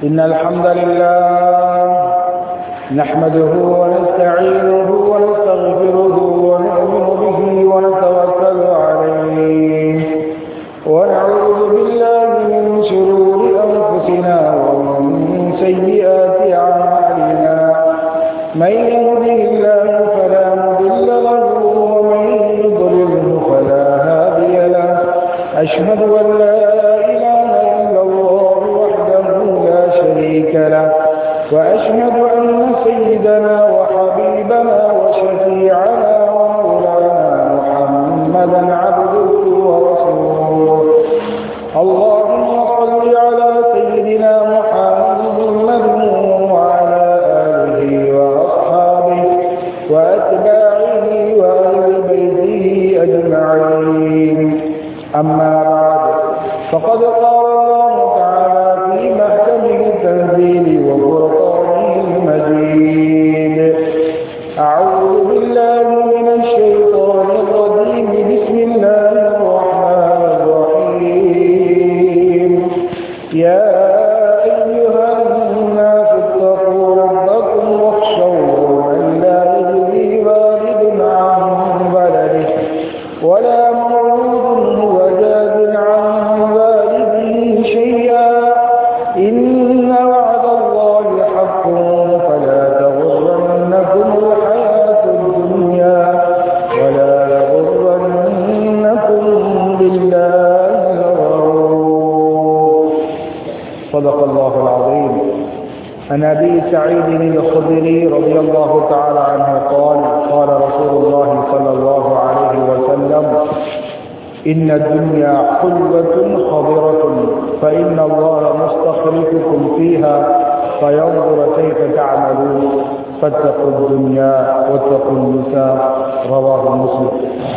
إن الحمد لله نحمده ونستعينه ونستغفره ونؤمن به ونتوكل عليه ونعوذ بالله من شرور أنفسنا ومن سيئات أعمالنا من يهده الله فلا مضل له ومن يضلله فلا هادي له أشهد أن لا إله إلا الله وحده لا شريك له وأشهد أن سيدنا وحبيبنا وشفيعنا ومولانا محمدا عبده ورسوله اللهم صل على سيدنا محمد وعلى آله وأصحابه وأتباعه وأهل بيته أجمعين أما بعد فقد قال الله تعالى في محكمه التنزيل وفرقانه المجيد أعوذ بالله من الشيطان الرجيم بسم الله الرحمن الرحيم يا أيها الناس اتقوا ربكم واخشوا من لا يجزي والد عن ولده ولا مولود هو جاز عن والده شيئا إن وعد الله حق فلا تغرنكم الحياة الدنيا ولا يغرنكم بالله الغرور صدق الله العظيم عن ابي سعيد الخدري رضي الله تعالى عنه قال قال رسول الله صلى الله عليه وسلم ان الدنيا حلوه خضره فان الله مستخلفكم فيها فينظر كيف تعملون فاتقوا الدنيا واتقوا النساء رواه مسلم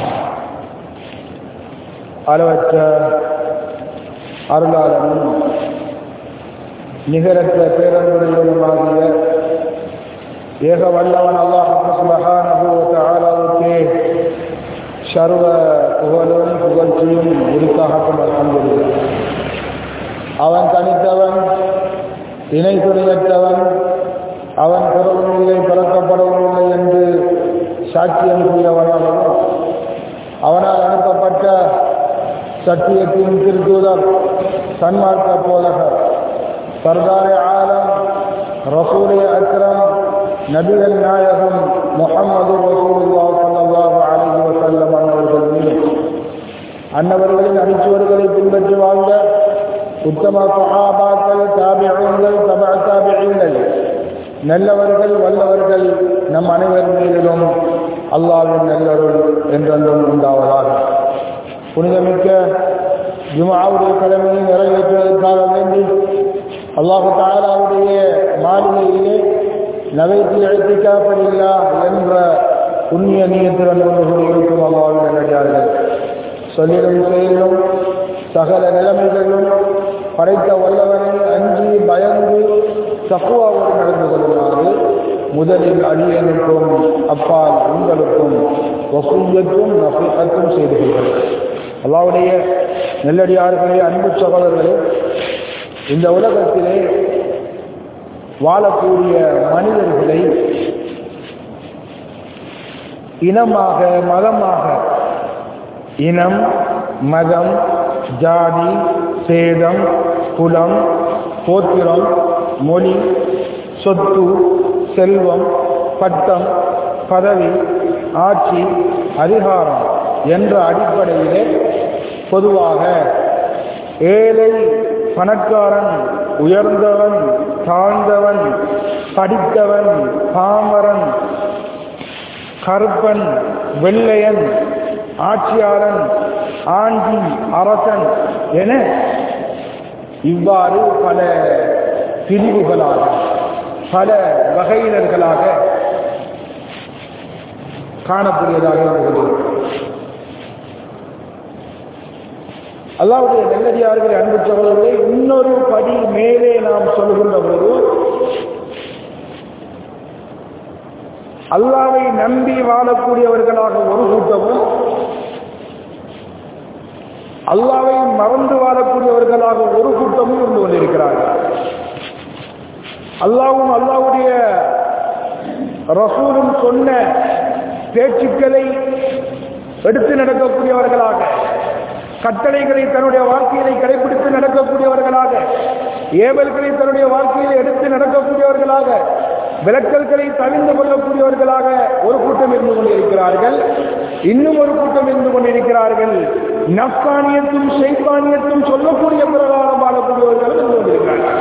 அளவற்ற அருளாளனும் நிகரற்ற பேரன்புடையவனுமாகிய ஏக வல்லவன் அல்லாஹ் சுபஹானஹுவத்தாலாவுக்கே சர்வ புகழும் புகழ்ச்சியும் உரித்தாகட்டும் அல்ஹம்துலில்லாஹ் அவன் தனித்தவன் இணை துணையற்றவன் அவன் பிறவும் இல்லை பிறக்கப்படவும் இல்லை என்று சாட்சியம் கூறியவனாகவும் அவனால் அனுப்பப்பட்ட சத்தியத்தின் திருத்தூதர் சன்மார்க்க போலகர் சர்தாரே ஆலம் ரசூலே அக்ரம் நபிகள் நாயகம் முகமது ரசூலுல்லா சல்லாஹு அலஹி வசல்லம் அன்னவர்கள் மீது அன்னவர்களின் அடிச்சுவர்களை பின்பற்றி வாழ்ந்த உத்தம சஹாபாக்கள் தாபியங்கள் தபா தாபியங்கள் நல்லவர்கள் வல்லவர்கள் நம் அனைவர் மீதிலும் அல்லாவின் நல்லருள் என்றென்றும் உண்டாவதாக புனிதமிக்க ஜுமாவுடைய கடமையை நிறைவேற்றுவதற்காக வேண்டி அல்லாஹு தாலாவுடைய மாளிகையிலே நவைத்து எழுத்திக்காப்படில்லா என்ற புண்ணிய நீயத்துடன் ஒன்று இருக்கும் அல்லாவின் நல்லடியார்கள் சொல்லிடும் செயலும் சகல நிலைமைகளிலும் படைத்த வல்லவனை அஞ்சி பயந்து தக்குவாவோடு நடந்து கொள்ளுமாறு முதலில் அடியனுக்கும் அப்பால் உங்களுக்கும் வசூயத்தும் நஃபீகத்தும் செய்து கொள்கிறது அல்லாவுடைய நெல்லடியார்களே அன்பு சகோதரர்களே இந்த உலகத்திலே வாழக்கூடிய மனிதர்களை இனமாக மதமாக இனம் மதம் ஜாதி சேதம் குலம் கோத்திரம் மொழி சொத்து செல்வம் பட்டம் பதவி ஆட்சி அதிகாரம் என்ற அடிப்படையிலே பொதுவாக ஏழை பணக்காரன் உயர்ந்தவன் தாழ்ந்தவன் படித்தவன் பாமரன் கருப்பன் வெள்ளையன் ஆட்சியாளன் ஆண்டி அரசன் என இவ்வாறு பல பிரிவுகளாக பல வகையினர்களாக காணக்கூடியதாக இருக்கிறது அல்லாவுடைய நல்லடியார்கள் அன்பு சகோதரர்களை இன்னொரு படி மேலே நாம் சொல்கின்ற போது அல்லாவை நம்பி வாழக்கூடியவர்களாக ஒரு கூட்டமும் அல்லாவை மறந்து வாழக்கூடியவர்களாக ஒரு கூட்டமும் இருந்து கொண்டிருக்கிறார்கள் அல்லாவும் அல்லாவுடைய ரசூலும் சொன்ன பேச்சுக்களை எடுத்து நடக்கக்கூடியவர்களாக கட்டளைகளை தன்னுடைய வாழ்க்கையிலே கடைபிடித்து நடக்கக்கூடியவர்களாக ஏவல்களை தன்னுடைய வாழ்க்கையில் எடுத்து நடக்கக்கூடியவர்களாக விளக்கல்களை தவிர்ந்து கொள்ளக்கூடியவர்களாக ஒரு கூட்டம் இருந்து கொண்டிருக்கிறார்கள் இன்னும் ஒரு கூட்டம் இருந்து கொண்டிருக்கிறார்கள் நப்கானியத்தும் ஷைத்தானியத்தும் சொல்லக்கூடிய பிரகாரம் வாழக்கூடியவர்கள் இருந்து கொண்டிருக்கிறார்கள்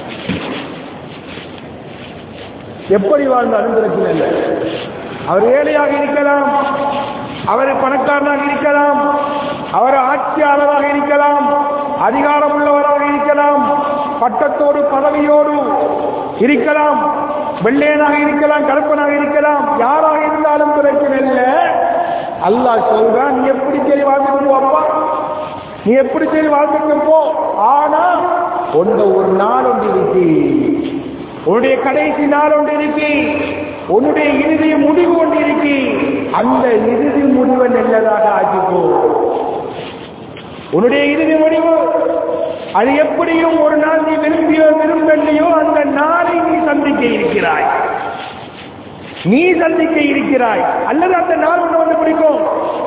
எப்படி வாழ்ந்தாலும் பிரச்சனை இல்லை அவர் ஏழையாக இருக்கலாம் அவர் பணக்காரனாக இருக்கலாம் அவர் ஆட்சியாளராக இருக்கலாம் அதிகாரம் உள்ளவராக இருக்கலாம் பட்டத்தோடு பதவியோடு இருக்கலாம் வெள்ளையனாக இருக்கலாம் கருப்பனாக இருக்கலாம் யாராக இருந்தாலும் பிரச்சனை இல்லை அல்லாஹ் சொல்றான் நீ எப்படி சரி வாழ்ந்துட்டு அப்பா நீ எப்படி சரி வாழ்ந்துட்டு போ ஆனா ஒன்று ஒரு நாள் ஒன்று இருக்கு உன்னுடைய கடைசி நாள் ஒன்று இருக்கு உன்னுடைய இறுதி முடிவு ஒன்று இருக்கு அந்த இறுதி முடிவை நல்லதாக ஆக்கிக்கோ உன்னுடைய இறுதி முடிவு அது எப்படியும் ஒரு நாள் நீ விரும்பியோ விரும்பலையோ அந்த நாளை நீ சந்திக்க இருக்கிறாய் நீ சந்திக்க இருக்கிறாய் அல்லது அந்த நாள் ஒன்று வந்து பிடிக்கும்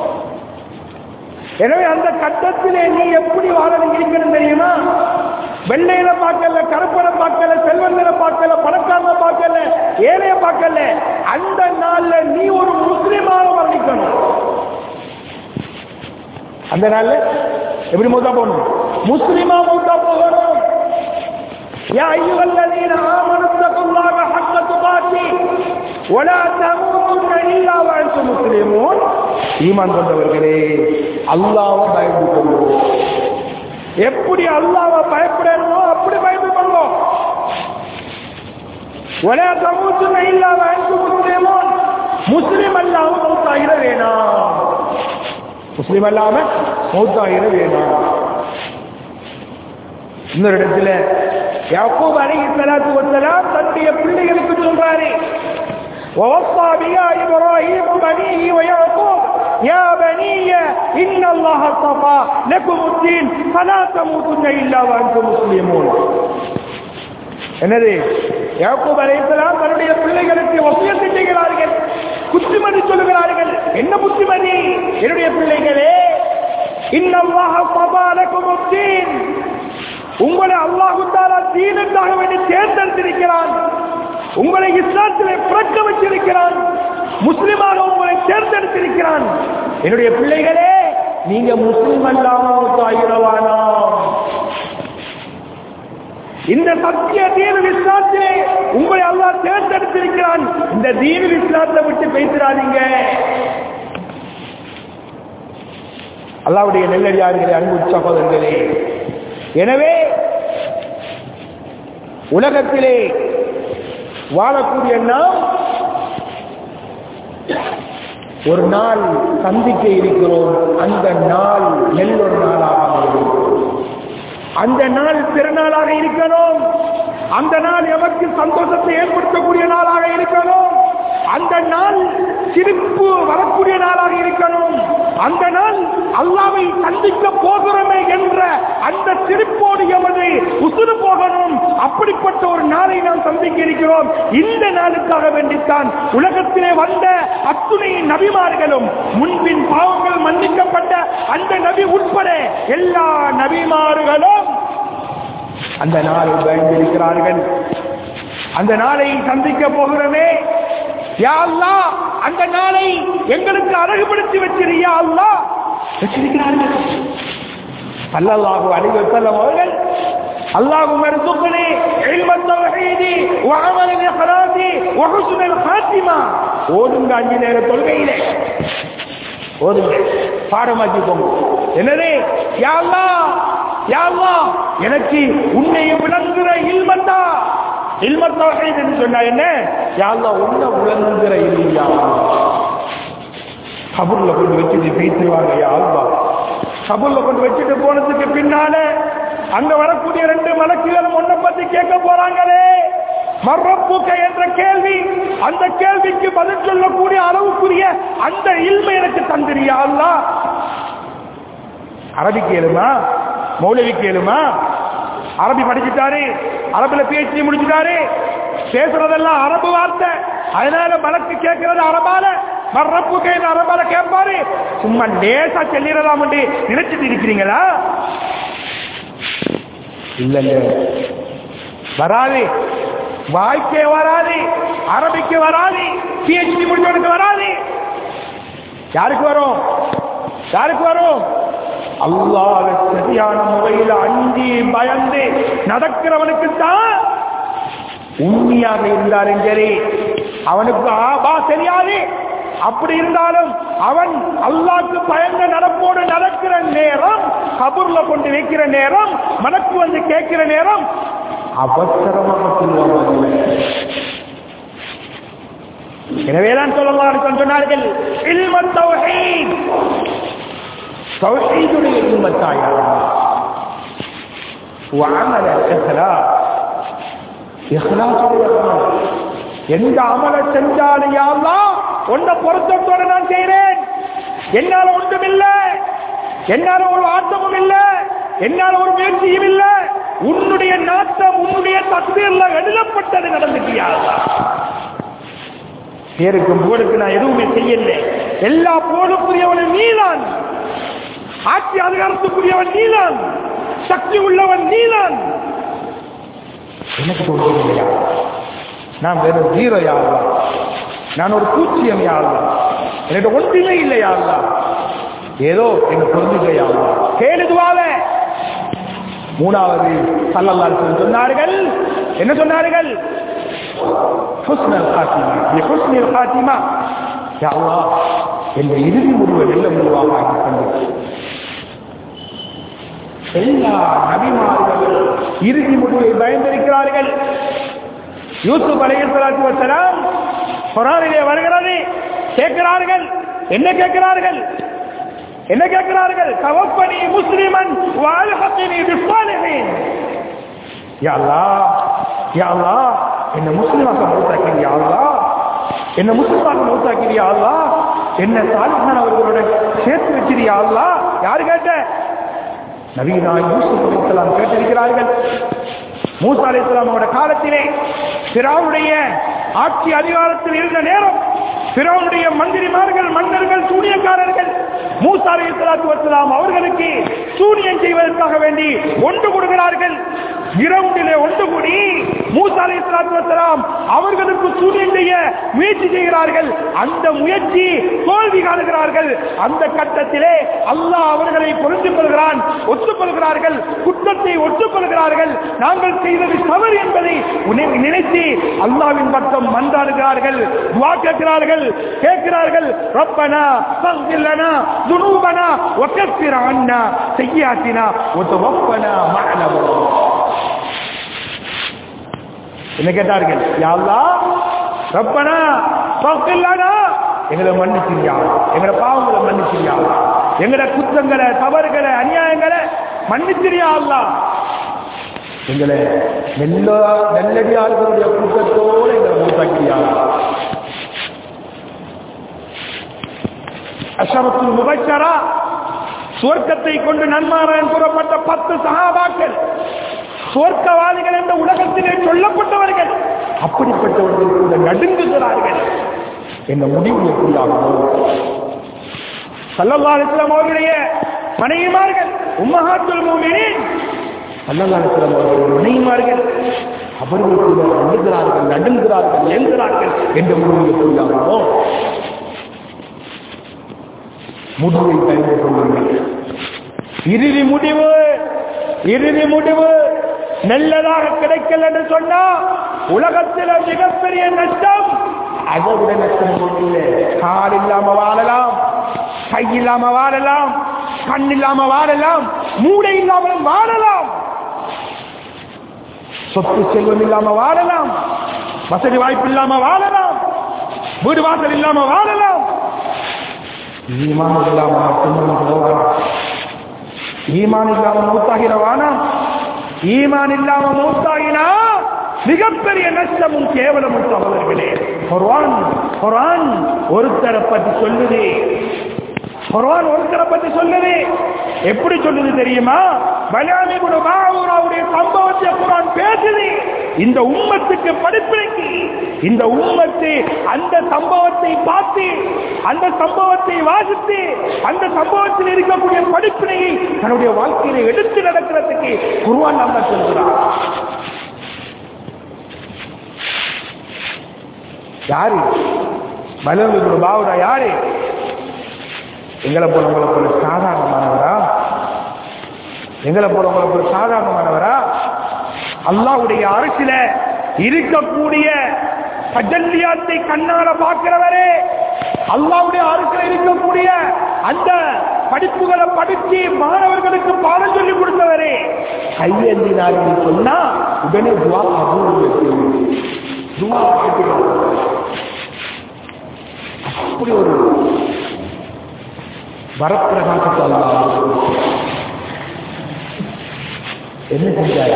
எனவே அந்த கட்டத்திலே நீ எப்படி வாழ இருக்கணும் தெரியுமா வெள்ளையில பார்க்கல கருப்பனை பார்க்கல செல்வந்தனை பார்க்கல பணக்காரனை பார்க்கல ஏழைய பார்க்கல அந்த நாள்ல நீ ஒரு முஸ்லிமாக வர்ணிக்கணும் அந்த நாள்ல எப்படி மூத்தா போகணும் முஸ்லிமா மூத்தா போகணும் يا أيها الذين آمنوا اتقوا الله حق تقاته ولا تموتن إلا وأنتم مسلمون ஈமான் கொண்டவர்களே அல்லாஹ்வை பயந்து கொள்வோம் எப்படி அல்லாஹ்வை பயப்படணுமோ அப்படி பயந்து கொள்வோம் ولا تموتن إلا وأنتم مسلمون முஸ்லிம் அல்லாம மௌத்தாகிட வேணாம் முஸ்லிம் அல்லாம மௌத்தாகிட வேணாம் இன்னொரு இடத்துல யாக்கூப் அலைஹி ஸலாத்து வஸலாம் தன்னுடைய பிள்ளைகளுக்கு சொல்றாரு ووصى بها إبراهيم بنيه ويعقوب يا بني إن الله اصطفى لكم الدين فلا تموتن إلا وأنتم مسلمون என்னது யாக்கூப் அலைஹிஸ்ஸலாம் தன்னுடைய பிள்ளைகளுக்கு வசியத்தை செய்கிறார்கள் புத்திமதி சொல்லுகிறார்கள் என்ன புத்திமதி என்னுடைய பிள்ளைகளே இன்னல்லாஹ ஸபா லக்கும் உத்தீன் உங்களை அல்லாஹு தாலா தீனுக்காக வேண்டி தேர்ந்தெடுத்திருக்கிறான் உங்களை இஸ்லாத்திலே பிறக்க வச்சிருக்கிறான் முஸ்லிமாக உங்களை தேர்ந்தெடுத்திருக்கிறான் என்னுடைய பிள்ளைகளே நீங்க முஸ்லிம் அல்லாமல் ஆகிறவானா இந்த சத்திய தீனு இஸ்லாத்திலே உங்களை அல்லாஹ் தேர்ந்தெடுத்திருக்கிறான் இந்த தீனு இஸ்லாத்தை விட்டு பேசிடாதீங்க அல்லாவுடைய நெல்லடியார்களே அன்பு சகோதரர்களே எனவே உலகத்திலே வாழக்கூடிய நாம் ஒரு நாள் சந்திக்க இருக்கிறோம் அந்த நாள் நெல்லொரு நாளாக அமையும். அந்த நாள் திருநாளாக இருக்கணும் அந்த நாள் எமக்கு சந்தோஷத்தை ஏற்படுத்தக்கூடிய நாளாக இருக்கணும் அந்த நாள் சிரிப்பு வரக்கூடிய நாளாக இருக்கணும் அந்த நாள் அல்லாவை சந்திக்க போகிறோமே என்ற அந்த சிரிப்போடு எமது உசுறு போகணும் அப்படிப்பட்ட ஒரு நாளை நாம் சந்திக்க இருக்கிறோம் இந்த நாளுக்காக வேண்டித்தான் உலகத்திலே வந்த அத்துணை நபிமார்களும் முன்பின் பாவங்கள் மன்னிக்கப்பட்ட அந்த நபி உட்பட எல்லா நபிமார்களும் அந்த நாளை பயந்திருக்கிறார்கள் அந்த நாளை சந்திக்க போகிறோமே யா அல்லாஹ் அந்த நாளை எங்களுக்கு அழகுபடுத்தி வச்சிருயா அல்லாஹ் வச்சிருக்கிறார்கள் அல்லாஹு அலைஹி வஸல்லம் அவர்கள் اللهم ارزقني علم التوحيد وعمل الاخلاص وحسن الخاتمه ஓதுங்க அஞ்சு நேர தொழுகையிலே ஓதுங்க பாடமாக்கிக்கோங்க என்னது யா அல்லாஹ் யா அல்லாஹ் எனக்கு உன்னை விளங்குகிற இல்மந்தா இல்மத் தௌஹீத் என்று சொன்னா என்ன யா அல்லாஹ் உன்னை விளங்குகிற இல்லையா கபூர்ல கொண்டு வச்சுட்டு பேசிடுவாங்க யா அல்லாஹ் கபூர்ல கொண்டு வச்சுட்டு போனதுக்கு பின்னால அங்க வரக்கூடிய ரெண்டு மலக்குகளும் ஒன்ன பத்தி கேட்க போறாங்களே மர்ரப்புக்க என்ற கேள்வி அந்த கேள்விக்கு பதில் சொல்லக்கூடிய அளவுக்குரிய அந்த இல்மை எனக்கு தந்திரியா அல்லாஹ் அரபி கேளுமா மௌலவி கேளுமா அரபி படிச்சுட்டாரு அரபில பேசி முடிச்சுட்டாரு பேசுறதெல்லாம் அரபு வார்த்தை அதனால மலக்கு கேட்கிறது அரபால மர்ரப்பு கைது அரபால கேட்பாரு சும்மா லேசா செல்லிடலாம் நினைச்சிட்டு இருக்கிறீங்களா இல்லங்க வராது வாய்க்கே வராது அரபிக்கு வராது பிஹெச்டி முடிஞ்சவனுக்கு வராது யாருக்கு வரும் யாருக்கு வரும் அல்லாஹ் சரியான முறையில் அஞ்சி பயந்து நடக்கிறவனுக்கு தான் உண்மையாக இருந்தாலும் சரி அவனுக்கு ஆபா தெரியாது அப்படி இருந்தாலும் அவன் அல்லாக்கு பயந்த நடப்போடு நடக்கிற நேரம் கபூர்ல கொண்டு வைக்கிற நேரம் மனக்கு வந்து கேட்கிற நேரம் அவசரமாக சொல்லுவாங்க எனவேதான் சொல்லலாம் சொன்னார்கள் இல்ம தௌஹீத் தௌஹீதுடைய இல்மத்தாயா وعمل الإخلاص இஹ்லாஸுடைய அமல் எந்த அமலை செஞ்சாலும் யா அல்லாஹ் உன்னை பொருத்தத்தோட நான் செய்கிறேன் என்னால ஒன்றும் இல்ல என்னால ஒரு ஆட்டமும் இல்ல என்னால ஒரு முயற்சியும் இல்ல உன்னுடைய நாட்டம் உன்னுடைய தஸ்வீர்ல எழுதப்பட்டது நடந்துட்டியா பேருக்கும் புகழுக்கு நான் எதுவுமே செய்யல எல்லா புகழுக்குரியவனும் நீதான் ஆட்சி அதிகாரத்துக்குரியவன் நீதான் சக்தி உள்ளவன் நீதான் எனக்கு ஒன்றும் இல்லையா நான் வெறும் ஜீரோ யாருலா நான் ஒரு பூச்சியம் யாருலா எனக்கு ஒன்றுமே இல்லை யாருலா ஏதோ என்ன பொருந்துக யாருலா கேளுதுவால மூணாவது சல்லல்லால் சொன்னார்கள் என்ன சொன்னார்கள் ஹுஸ்னல் காத்திமா ஹுஸ்னில் காத்திமா யா அல்லாஹ் என்ற இறுதி முடிவை வெல்ல முடிவாக ஆக்கி தந்து எல்லா நபிமார்கள் இறுதி முடிவை பயந்திருக்கிறார்கள் யூசுப் அலைஹிஸ்ஸலாத்து வஸலாம் குர்ஆனிலே வருகிறது கேட்கிறார்கள் என்ன கேட்கிறார்கள் என்ன கேட்கிறார்கள் தவப்பனி முஸ்லிமன் வாழ்ஹத்தினி பிஸ்ஸாலிஹீன் யா அல்லாஹ் யா அல்லாஹ் என்ன முஸ்லிமாக மௌத்தாக்கிறியா அல்லாஹ் என்ன முஸ்லிமாக மௌத்தாக்கிறியா அல்லாஹ் என்ன சாலிஹான் அவர்களோட சேர்த்து வச்சிரியா அல்லாஹ் யாரு கேட்ட நவீனா யூசுப் அலைஹிஸ்ஸலாம் கேட்டிருக்கிறார்கள் மூசா அலைஹிஸ்ஸலாமோட காலத்திலே பிராவுடைய ஆட்சி அதிகாரத்தில் இருந்த நேரம் பிறவனுடைய மந்திரிமார்கள் மன்னர்கள் சூனியக்காரர்கள் மூசா அலைஹிஸ்ஸலாத்து வஸ்ஸலாம் அவர்களுக்கு சூனியம் செய்வதற்காக வேண்டி ஒன்று கொடுக்கிறார்கள் கிரவுண்டிலே ஒன்று கூடி மூசா அலைஹிஸ்ஸலாத்து வஸ்ஸலாம் அவர்களுக்கு சூனியம் செய்ய முயற்சி செய்கிறார்கள் அந்த முயற்சி தோல்வி காணுகிறார்கள் அந்த கட்டத்திலே அல்லாஹ் அவர்களை பொருந்திக் கொள்கிறான் ஒத்துக்கொள்கிறார்கள் குற்றத்தை ஒத்துக்கொள்கிறார்கள் நாங்கள் செய்தது தவறு என்பதை உணை- நினைத்து அல்லாவின் பக்கம் மன்றாடுகிறார்கள் துவா கேட்கிறார்கள் கேட்கிறார்கள் ரப்பனா ஃபக்ஃபிர்லனா ذنوبنا وكفر عنا سيئاتنا وتوفنا مع الابرار என்ன கேட்டார்கள் யா அல்லாஹ் ரப்பனா ஃபக்ஃபிர்லனா எங்களை மன்னிச்சிரியா எங்களை பாவங்களை மன்னிச்சிரியா எங்களை குற்றங்களை தவறுகளை அநியாயங்களை மன்னிச்சிரியா அல்லாஹ் எங்களை நெல்ல நெல்லடியார்களுடைய கூட்டத்தோடு எங்களை மூத்தாக்கிறியா அஷரத்துல் முபஷரா சுவர்க்கத்தை கொண்டு நன்மாராயன் கூறப்பட்ட பத்து சகாபாக்கள் சுவர்க்கவாதிகள் என்ற உலகத்திலே சொல்லப்பட்டவர்கள் அப்படிப்பட்டவர்கள் கூட நடுங்குகிறார்கள் என்ன முடிவு எப்படியாகும் சல்லல்லா அலிஸ்லாம் அவர்களுடைய மனைவிமார்கள் உம்மஹாத்துல் மூமினின் சல்லல்லா அலிஸ்லாம் அவர்களுடைய மனைவிமார்கள் அவர்கள் கூட நடுகிறார்கள் நடுங்குகிறார்கள் ஏங்குகிறார்கள் என்ற முடிவு எப்படியாகும் முடிவை தெரிந்து கொள்ளுங்கள் இறுதி முடிவு இறுதி முடிவு நல்லதாக கிடைக்கல என்று சொன்னா உலகத்தில் மிகப்பெரிய நஷ்டம் அதை விட நஷ்டம் இல்லை கால் இல்லாம வாழலாம் கை இல்லாம வாழலாம் கண் இல்லாம வாழலாம் மூளை இல்லாமல் வாழலாம் சொத்து செல்வம் இல்லாம வாழலாம் வசதி வாய்ப்பு இல்லாம வாழலாம் வீடு வாசல் இல்லாம வாழலாம் ஈமான் இல்லாம மட்டும்தான் போவானா ஈமான் இல்லாம மூத்தாகிறவானா ஈமான் இல்லாம மூத்தாகினா மிகப்பெரிய நஷ்டமும் கேவலமும் சகோதரர்களே குர்ஆன் குர்ஆன் ஒருத்தரை பற்றி சொல்லுது குர்ஆன் ஒருத்தரை பற்றி சொல்லுது எப்படி சொல்லுது தெரியுமா பலாமி குண மாவுராவுடைய சம்பவத்தை குர்ஆன் பேசுது இந்த உம்மத்துக்கு படிப்பினைக்கு இந்த உம்மத்து அந்த சம்பவத்தை பார்த்து அந்த சம்பவத்தை வாசித்து அந்த சம்பவத்தில் இருக்கக்கூடிய படிப்பினையை தன்னுடைய வாழ்க்கையில எடுத்து நடக்கிறதுக்கு குருவான் நம்ம சொல்கிறார் யாரு மலர்ந்து பாவுடா யாரு எங்களை போல உங்களை போல சாதாரணமானவரா எங்களை போல உங்களை போல சாதாரணமானவரா அல்லாவுடைய அரசில இருக்கக்கூடிய தஜல்லியாத்தை கண்ணால பார்க்கிறவரே அல்லாவுடைய அரசில் இருக்கக்கூடிய அந்த படிப்புகளை படிச்சு மாணவர்களுக்கு பாடம் சொல்லி கொடுத்தவரே கையெழுந்தினார் சொன்னா உடனே துவா கபூல் துவா கேட்கிறோம் அப்படி ஒரு வரப்பிரகாசத்தை அல்லாஹ் என்ன செஞ்சார்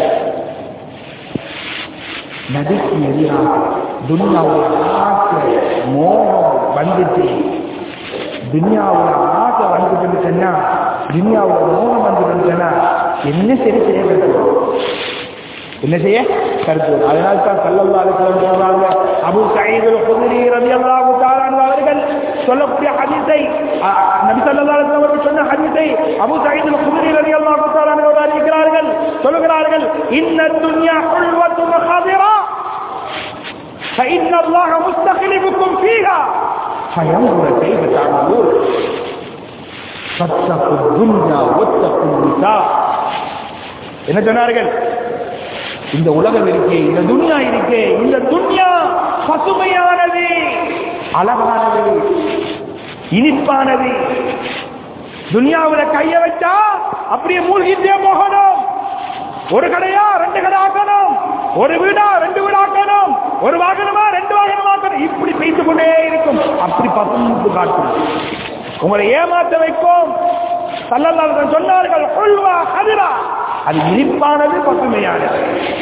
நதிக்கு எதிராக துன்யாவோட ஆசை மோகம் வந்துட்டு துன்யாவோட ஆசை வந்துட்டு சொன்னா துன்யாவோட மோகம் வந்துட்டு சொன்னா என்ன சரி செய்ய வேண்டும் என்ன செய்ய கருத்து அதனால தான் சல்லல்லா அலிஸ்லாம் சொல்றாங்க அபு சயீத் குதிரி ரவி அல்லாஹு அவர்கள் சொல்லக்கூடிய ஹதீஸை அ- நபி ஸல்லல்லாஹு அலைஹி வஸல்லம் அவர்கள் சொன்ன ஹதீஸை அபு சயீத் குதிரி ரவி அல்லாஹு அவர்கள் அறிவிக்கிறார்கள் சொல்லுகிறார்கள் இன்ன துன்யா ஹுல்வத்துன் ஹாதிரா فإن الله مستخلفكم فيها فينظر كيف تعملون فاتقوا الدنيا واتقوا النساء என்ன சொன்னார்கள் இந்த உலகம் இருக்கே இந்த துன்யா இருக்கே இந்த துன்யா பசுமையானது அழகானது இனிப்பானது துன்யாவுல கைய வச்சா அப்படியே மூழ்கிட்டே போகணும் ஒரு கடையா ரெண்டு கடை ஆக்கணும் ஒரு வீடா ரெண்டு வீடு ஆக்கணும் ஒரு வாகனமா ரெண்டு வாகனம் ஆக்கணும் இப்படி பேசி கொண்டே இருக்கும் அப்படி பசும்பு காட்டும் உங்களை ஏமாத்த வைக்கும் சல்லல்லாஹு சொன்னார்கள் கொள்வா கதிரா அது இனிப்பானது பசுமையானது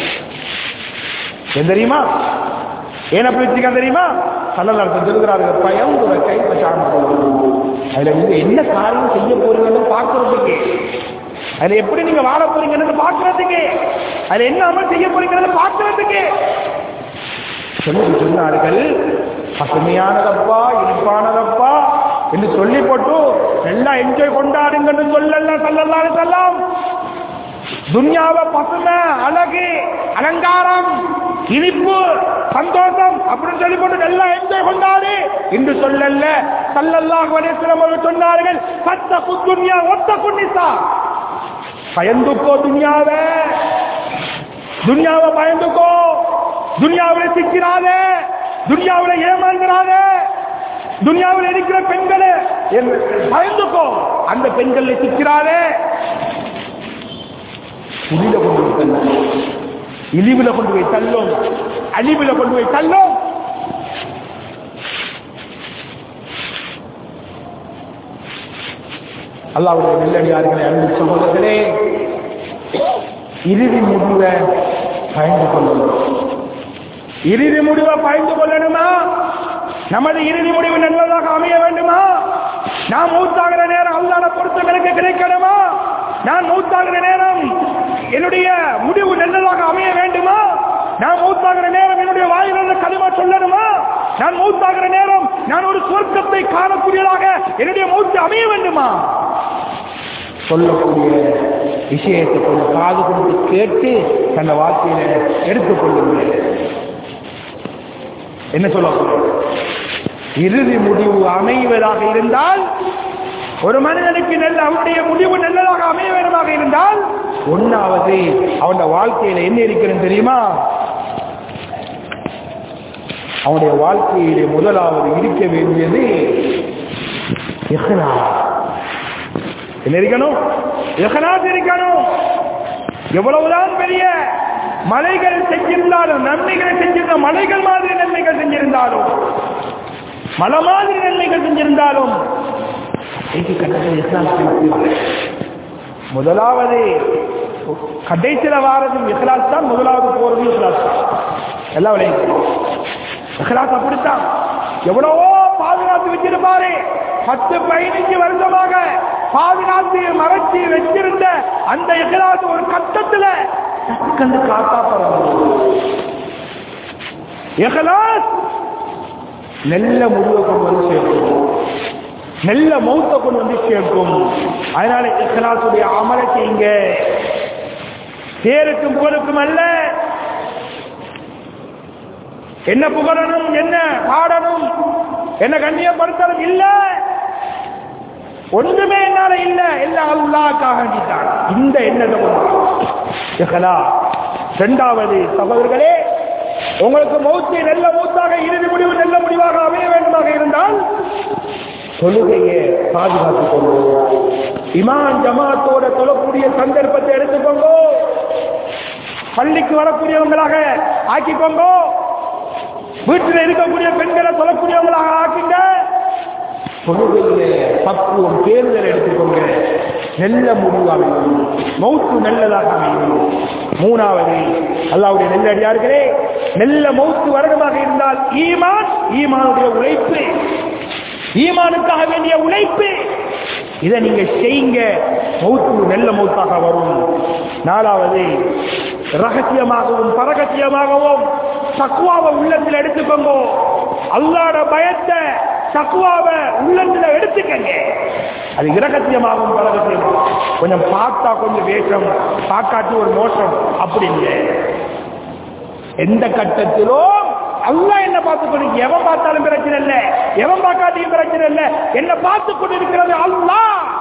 ஏன் தெரியுமா ஏன் அப்படி வச்சுக்க தெரியுமா சல்லல்லாஹு சொல்லுகிறார்கள் பயம் ஒரு கை அதுல நீங்க என்ன காரியம் செய்ய போறீங்கன்னு பார்க்கறதுக்கு அதுல எப்படி நீங்க வாழ போறீங்கன்னு பார்க்கறதுக்கு அதுல என்ன அமல் செய்ய போறீங்கன்னு பார்க்கறதுக்கு சொல்லி சொன்னார்கள் பசுமையானதப்பா இனிப்பானதப்பா என்று சொல்லி போட்டு எல்லாம் என்ஜாய் கொண்டாடுங்கன்னு சொல்லல சல்லல்லாஹு செல்லாம் துன்யாவை பசுமை அழகு அலங்காரம் இனிப்பு சந்தோஷம் அப்படின்னு சொல்லி போட்டு எல்லாம் என்ஜாய் கொண்டாடு என்று சொல்லல சல்லல்லாஹு அலைஹி வஸல்லம் அவர்கள் சொன்னார்கள் சத்த துன்யா ஒத்த குன்னிசா பயந்துக்கோ துன்யாவை துன்யாவை பயந்துக்கோ துன்யாவில சிக்கிறாதே துன்யாவில ஏமாந்துறாதே துன்யாவில் இருக்கிற பெண்களை என்- பயந்துக்கோ அந்த பெண்களை சிக்கிறாதே புலியில கொண்டு போய் தள்ளும் இழிவுல கொண்டு போய் தள்ளும் அழிவுல கொண்டு போய் தள்ளும் அல்லாவுடைய நெல்லடியார்களை அன்பு சகோதரர்களே இறுதி முடிவை பயந்து கொள்ளணும் இறுதி முடிவை பயந்து கொள்ளணுமா நமது இறுதி முடிவு நல்லதாக அமைய வேண்டுமா நான் மூத்தாகிற நேரம் அல்லாத பொருத்தம் எனக்கு கிடைக்கணுமா நான் மூத்தாகிற நேரம் என்னுடைய முடிவு நல்லதாக அமைய வேண்டுமா நான் மூத்தாகிற நேரம் என்னுடைய வாயிலிருந்து கலிமா சொல்லணுமா நான் மூத்தாகிற நேரம் நான் ஒரு சொர்க்கத்தை காணக்கூடியதாக என்னுடைய மூச்சு அமைய வேண்டுமா சொல்லக்கூடிய விஷயத்தை கொஞ்சம் காது கொடுத்து கேட்டு தன்னை வாழ்க்கையில எடுத்துக் கொள்ளுங்கள் என்ன சொல்ல போறோம்? இறுதி முடிவு அமைவதாக இருந்தால் ஒரு மனிதனுக்கு நல்ல அவனுடைய முடிவு நல்லதாக அமைய வேண்டுமாக இருந்தால் ஒன்னாவது அவனுடைய வாழ்க்கையில என்ன இருக்கிறது தெரியுமா அவனுடைய வாழ்க்கையிலே முதலாவது இருக்க வேண்டியது இஹ்லாஸ். என்ன இருக்கணும் இஹ்லாஸ் இருக்கணும் எவ்வளவுதான் பெரிய மலைகள் செஞ்சிருந்தாலும் நன்மைகளை செஞ்சிருந்த மலைகள் மாதிரி நன்மைகள் செஞ்சிருந்தாலும் மலை மாதிரி நன்மைகள் செஞ்சிருந்தாலும் இதுக்கு கட்டத்தில் இஸ்லாம் சொல்லுகிறது. முதலாவது கடைசியில வாரதும் இஹ்லாஸ் தான் முதலாவது போறதும் இஹ்லாஸ் தான் எல்லாம் விளையாட்டு இஹ்லாஸ் அப்படித்தான் எவ்வளவோ பாதுகாத்து வச்சிருப்பாரு பத்து பதினஞ்சு வருஷமாக பாதுகாத்து மறைச்சு வச்சிருந்த அந்த இஹ்லாஸ் ஒரு கட்டத்துல டக்குன்னு காத்தா பரவாயில்ல இஹ்லாஸ் நல்ல முடிவை கொண்டு வந்து சேர்க்கும் நல்ல மௌத்த கொண்டு வந்து சேர்க்கும் அதனால இஹ்லாசுடைய அமலை செய்யுங்க பேருக்கும் புகழுக்கும் அல்ல என்ன புகழணும் என்ன பாடணும் என்ன கண்ணியப்படுத்தணும் இல்ல ஒன்றுமே என்னால இல்ல எல்லாம் அல்லாக்காக வேண்டித்தான் இந்த எண்ணத்தை கொண்டு இரண்டாவது சகோதரர்களே உங்களுக்கு மௌத்து நல்ல மௌத்தாக இறுதி முடிவு நல்ல முடிவாக அமைய வேண்டுமாக இருந்தால் தொழுகையை பாதுகாத்துக் கொண்டு இமான் ஜமாத்தோட தொழக்கூடிய சந்தர்ப்பத்தை எடுத்துக்கோங்க பள்ளிக்கு வரக்கூடியவங்களாக ஆக்கிக்கோங்க வீட்டில் இருக்கக்கூடிய பெண்களை சொல்லக்கூடியவங்களாக ஆக்குங்க தொழுகையில பக்குவம் தேர்தல் எடுத்துக்கோங்க நல்ல முடிவாக மௌத்து நல்லதாக அமையும் மூணாவது அல்லாவுடைய நெல்லடியார்களே நல்ல மௌத்து வருடமாக இருந்தால் ஈமான் ஈமானுடைய உழைப்பு ஈமானுக்காக வேண்டிய உழைப்பு இதை நீங்க செய்யுங்க மௌத்து நல்ல மௌத்தாக வரும் நாலாவது ரகசியமாகவும் பரகசியமாகவும் தக்குவாவை உள்ளத்தில் எடுத்துக்கோங்க அல்லாட பயத்தை தக்குவாவை உள்ளத்தில் எடுத்துக்கங்க அது இரகசியமாகவும் பரகசியமாகும் கொஞ்சம் பார்த்தா கொஞ்சம் வேஷம் பார்க்காட்டி ஒரு மோசம் அப்படிங்க எந்த கட்டத்திலும் அல்லா என்ன பார்த்து கொண்டு எவன் பார்த்தாலும் பிரச்சனை இல்ல எவன் பார்க்காட்டியும் பிரச்சனை இல்ல என்ன பார்த்து கொண்டு இருக்கிறது அல்லா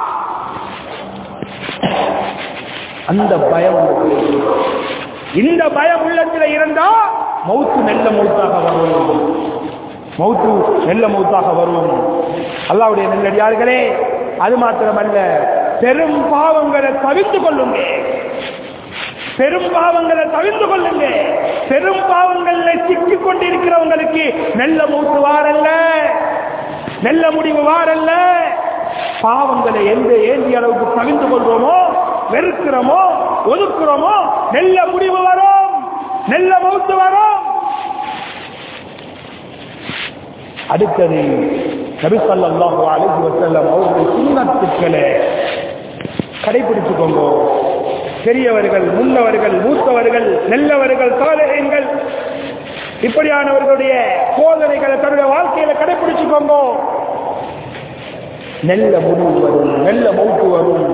அந்த பயம் உங்களுக்கு இந்த பயம் உள்ளத்தில் இருந்தா மௌத்து நல்ல மௌத்தாக வரும் மௌத்து நல்ல மௌத்தாக வரும் அல்லாவுடைய நெல்லடியார்களே அது மாத்திரமல்ல பெரும் பாவங்களை தவிர்த்து கொள்ளுங்க பெரும் பாவங்களை தவிர்த்து கொள்ளுங்க பெரும் பாவங்கள்ல சிக்கிக் கொண்டிருக்கிறவங்களுக்கு நல்ல மூத்து வாரல்ல நல்ல முடிவு வாரல்ல பாவங்களை எந்த ஏந்திய அளவுக்கு தவிர்த்து கொள்வோமோ வெறுக்கிறோமோ ஒதுக்குறோமோ நல்ல முடிவு வரும் நல்ல மௌத்து வரும் அடுத்தது நபிசல்லாஹு அலைஹி வஸல்லம் அவர்கள் சுண்ணத்துக்களை கடைபிடிச்சுக்கோங்க பெரியவர்கள் முன்னவர்கள் மூத்தவர்கள் நல்லவர்கள் சாதகங்கள் இப்படியானவர்களுடைய போதனைகளை தன்னுடைய வாழ்க்கையில கடைபிடிச்சுக்கோங்க நல்ல முடிவு வரும் நல்ல மௌத்து வரும்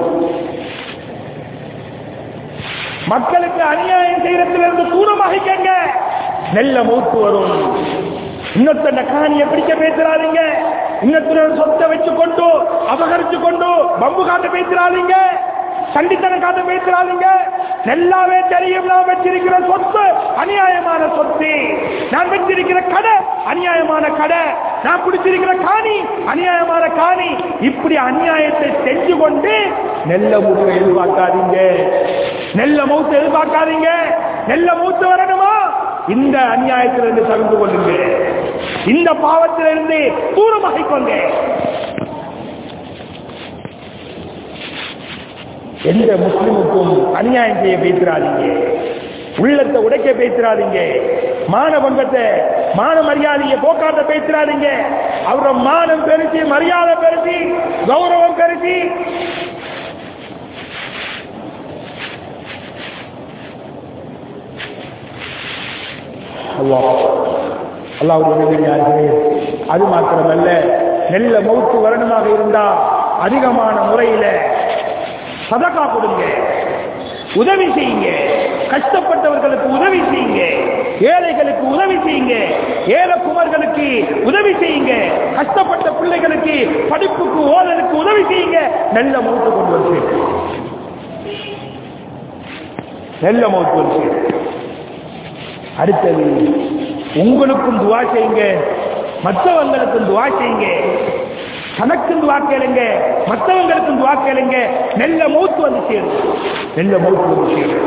மக்களுக்கு அநியாயம் செய்யறதிலிருந்து தூரமாகிக்கங்க நல்ல மௌத்து வரும் இன்னொருத்த காணியை பிடிக்க பேசுறாதீங்க இன்னொருத்தர சொத்தை வச்சு கொண்டு அபகரிச்சு கொண்டு பம்பு காட்ட பேசுறாதீங்க சண்டித்தனம் காட்ட பேசுறாதீங்க நல்லாவே தெரியும் நான் வச்சிருக்கிற சொத்து அநியாயமான சொத்து நான் வச்சிருக்கிற கடை அநியாயமான கடை நான் பிடிச்சிருக்கிற காணி அநியாயமான காணி இப்படி அநியாயத்தை செஞ்சு கொண்டு நெல்ல முடிவை எதிர்பார்க்காதீங்க நெல்ல மூத்த எதிர்பார்க்காதீங்க நெல்ல மூத்து வரணுமா இந்த அநியாயத்திலிருந்து தவிர்த்து கொள்ளுங்க இந்த பாவத்திலிருந்து தூரமாகிக்கொங்க எந்த முஸ்லிமுக்கும் அநியாயம் செய்ய பேசுறாதீங்க உள்ளத்தை உடைக்க பேசுறாதீங்க மான பங்கத்தை மான மரியாதையை போக்காட்ட பேசுறாதீங்க அவரோட மானம் பெருசி மரியாதை பெருசி கௌரவம் பெருசி அல்லாவுடைய அது மாத்திரமல்ல நெல்ல மௌத்து வரணுமாக இருந்தா அதிகமான முறையில சதக்கா கொடுங்க உதவி செய்யுங்க கஷ்டப்பட்டவர்களுக்கு உதவி செய்யுங்க ஏழைகளுக்கு உதவி செய்யுங்க ஏழை குமர்களுக்கு உதவி செய்யுங்க கஷ்டப்பட்ட பிள்ளைகளுக்கு படிப்புக்கு ஓதலுக்கு உதவி செய்யுங்க நல்ல மௌத்து கொண்டு வந்து நல்ல மௌத்து வந்து அடுத்தது உங்களுக்கும் துவா செய்யுங்க மற்றவங்களுக்கும் துவா செய்யுங்க தனக்கும் துவா கேளுங்க மற்றவங்களுக்கும் துவா கேளுங்க நல்ல மௌத்து வந்து சேரும் நல்ல மௌத்து வந்து சேரும்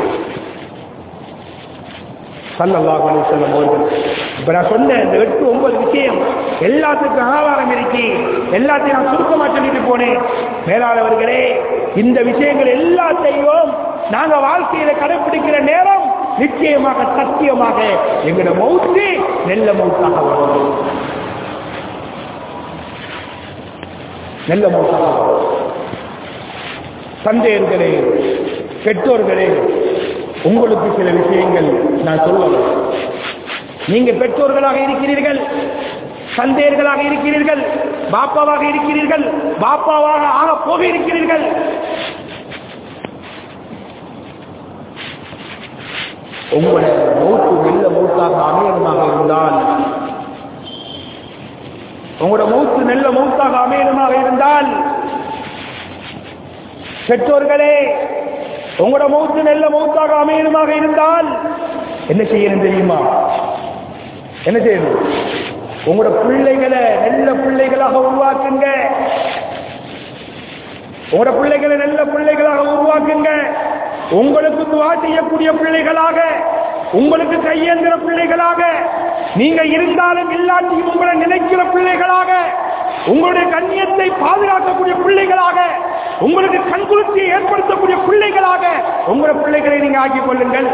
சல்லல்லாஹு அலைஹி வஸல்லம் அவர்கள் இப்ப நான் சொன்ன இந்த எட்டு ஒன்பது விஷயம் எல்லாத்துக்கும் ஆதாரம் இருக்கு எல்லாத்தையும் நான் சுருக்கமா சொல்லிட்டு போனேன் மேலாளவர்களே இந்த விஷயங்கள் எல்லாத்தையும் நாங்க வாழ்க்கையில கடைபிடிக்கிற நேரம் நிச்சயமாக சத்தியமாக எங்களோட மௌத்து நெல்ல மௌத்தாக வரும் நல்ல மௌத்தாக வரும் தந்தையர்களே பெற்றோர்களே உங்களுக்கு சில விஷயங்கள் நான் சொல்லுவேன் நீங்க பெற்றோர்களாக இருக்கிறீர்கள் சந்தேர்களாக இருக்கிறீர்கள் பாப்பாவாக இருக்கிறீர்கள் பாப்பாவாக ஆக போக இருக்கிறீர்கள் உங்களுடைய மௌத்து மெல்ல மௌத்தாக அமையணுமாக இருந்தால் உங்களோட மௌத்து நல்ல மௌத்தாக அமையணுமாக இருந்தால் பெற்றோர்களே உங்களோட மௌத்து நல்ல மௌத்தாக அமையணுமாக இருந்தால் என்ன செய்யணும் தெரியுமா என்ன செய்யணும் உங்களோட பிள்ளைகளை நல்ல பிள்ளைகளாக உருவாக்குங்க உங்களோட பிள்ளைகளை நல்ல பிள்ளைகளாக உருவாக்குங்க உங்களுக்கு துவா செய்யக்கூடிய பிள்ளைகளாக உங்களுக்கு கையேந்திர பிள்ளைகளாக நீங்க இருந்தாலும் இல்லாட்டியும் உங்களை நினைக்கிற பிள்ளைகளாக உங்களுடைய கண்ணியத்தை பாதுகாக்கக்கூடிய பிள்ளைகளாக உங்களுக்கு கண்குளிர்ச்சியை ஏற்படுத்தக்கூடிய பிள்ளைகளாக உங்களோட பிள்ளைகளை நீங்க ஆக்கிக் கொள்ளுங்கள்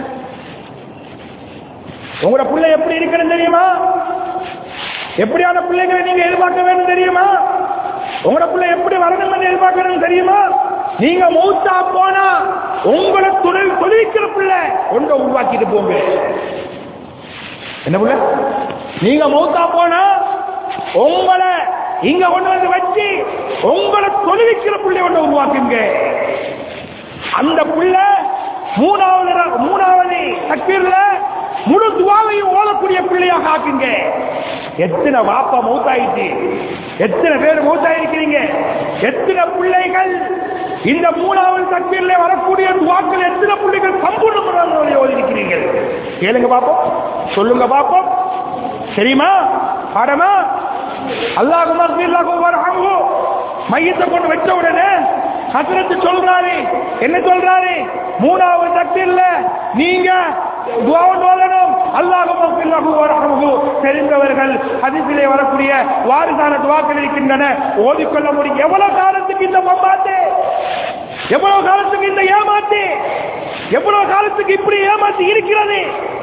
உங்களோட பிள்ளை எப்படி இருக்கிறது தெரியுமா எப்படியான பிள்ளைகளை நீங்க எதிர்பார்க்க வேண்டும் தெரியுமா உங்களோட பிள்ளை எப்படி வரணும் என்று எதிர்பார்க்கணும் தெரியுமா நீங்க மௌத்தா போனா உங்களை தொழில் தொழிற்கிற பிள்ளை ஒன்றை உருவாக்கிட்டு போங்க என்ன பிள்ளை நீங்க மௌத்தா போனா உங்களை இங்க கொண்டு வந்து வச்சு உங்களை தொழுவிக்கிற பிள்ளை ஒன்று உருவாக்குங்க அந்த பிள்ளை மூணாவது ர- மூணாவது தக்கீர்ல முழு துவாவையும் ஓடக்கூடிய பிள்ளையாக ஆக்குங்க எத்தனை வாப்பா மௌத்தாயிட்டு எத்தனை பேர் மௌத்தாயிருக்கிறீங்க எத்தனை பிள்ளைகள் இந்த மூணாவது தக்கீர்ல வரக்கூடிய துவாக்கள் எத்தனை பிள்ளைகள் சம்பூர்ண முறையில் ஓதிருக்கிறீர்கள் கேளுங்க பாப்போம் சொல்லுங்க பாப்போம் தெரியுமா பாடமா அல்லாஹு மக்பில்லாஹு வர்ஹம்ஹு மையத்தை கொண்டு வச்ச உடனே ஹசரத்து சொல்றாரு என்ன சொல்றாரு மூணாவது தட்டில் நீங்க துவாவன் ஓதணும் அல்லாஹு மக்பில்லாஹு வர்ஹம்ஹு தெரிந்தவர்கள் ஹதீஸிலே வரக்கூடிய வாரிசான துவாக்கள் இருக்கின்றன ஓதிக்கொள்ள முடியும் எவ்வளவு காலத்துக்கு இந்த மம்பாத்து எவ்வளவு காலத்துக்கு இந்த ஏமாத்து எவ்வளவு காலத்துக்கு இப்படி ஏமாத்தி இருக்கிறது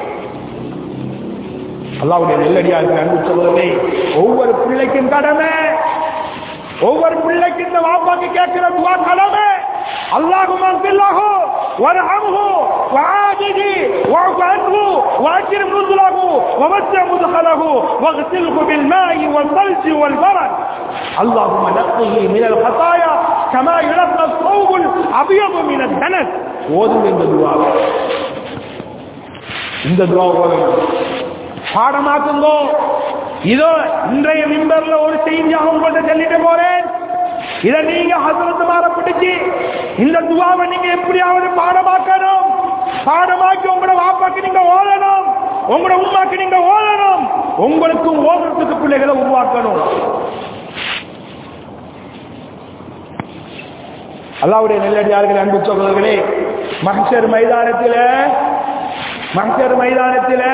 அல்லாவுடைய நெல்லடியாருக்கு அன்பு சொல்வதே ஒவ்வொரு பிள்ளைக்கும் கடமை ஒவ்வொரு பிள்ளைக்கும் இந்த வாப்பாக்கு கேட்கிற துவா கடமை அல்லாஹு மன்பில்லாஹு வர்ஹம்ஹு வஆதிஹி வஅஃபு அன்ஹு வஅக்ரிம் நுزلஹு ووسع مدخله واغسله بالماء والثلج والبرد اللهم نقه من الخطايا كما ينقى الثوب الابيض من الدنس ஓதுங்க இந்த துவாவை இந்த துவா ஓதணும் பாடமாக்குங்கோ இதோ இன்றைய மிம்பர்ல ஒரு செய்தியாக உங்கள்ட்ட சொல்லிட்டு போறேன் இதை நீங்க ஹசரத்து மாற பிடிச்சு இந்த துவாவை நீங்க எப்படியாவது பாடமாக்கணும் பாடமாக்கி உங்களோட வாப்பாக்கு நீங்க ஓதணும் உங்களோட உமாக்கு நீங்க ஓதணும் உங்களுக்கும் ஓதுறதுக்கு பிள்ளைகளை உருவாக்கணும் அல்லாவுடைய நெல்லடியார்கள் அன்பு சகோதரர்களே மகசர் மைதானத்தில் மகசர் மைதானத்தில்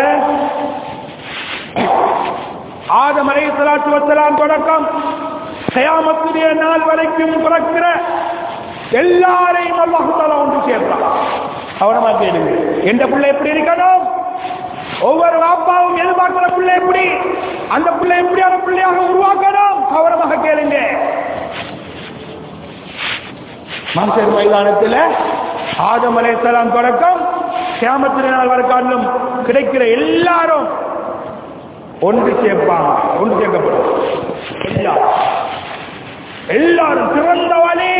ஆதம் அலை சலாத்து வசலாம் தொடக்கம் கயாமத்துடைய நாள் வரைக்கும் பிறக்கிற எல்லாரையும் அல்லாஹுத்தாலா ஒன்று சேர்ப்பான் கவனமா கேளுங்க எந்த பிள்ளை எப்படி இருக்கணும் ஒவ்வொரு வாப்பாவும் எதிர்பார்க்கிற பிள்ளை எப்படி அந்த பிள்ளை எப்படியான பிள்ளையாக உருவாக்கணும் கவனமாக கேளுங்க மனுஷர் மைதானத்தில் ஆதம் அலைசலாம் தொடக்கம் கியாமத்தின நாள் வரைக்கும் கிடைக்கிற எல்லாரும் ஒன்று சேர்ப்பாங்க ஒன்று சேர்க்கப்படும் எல்லாரும் எல்லாரும் சிறந்த வழி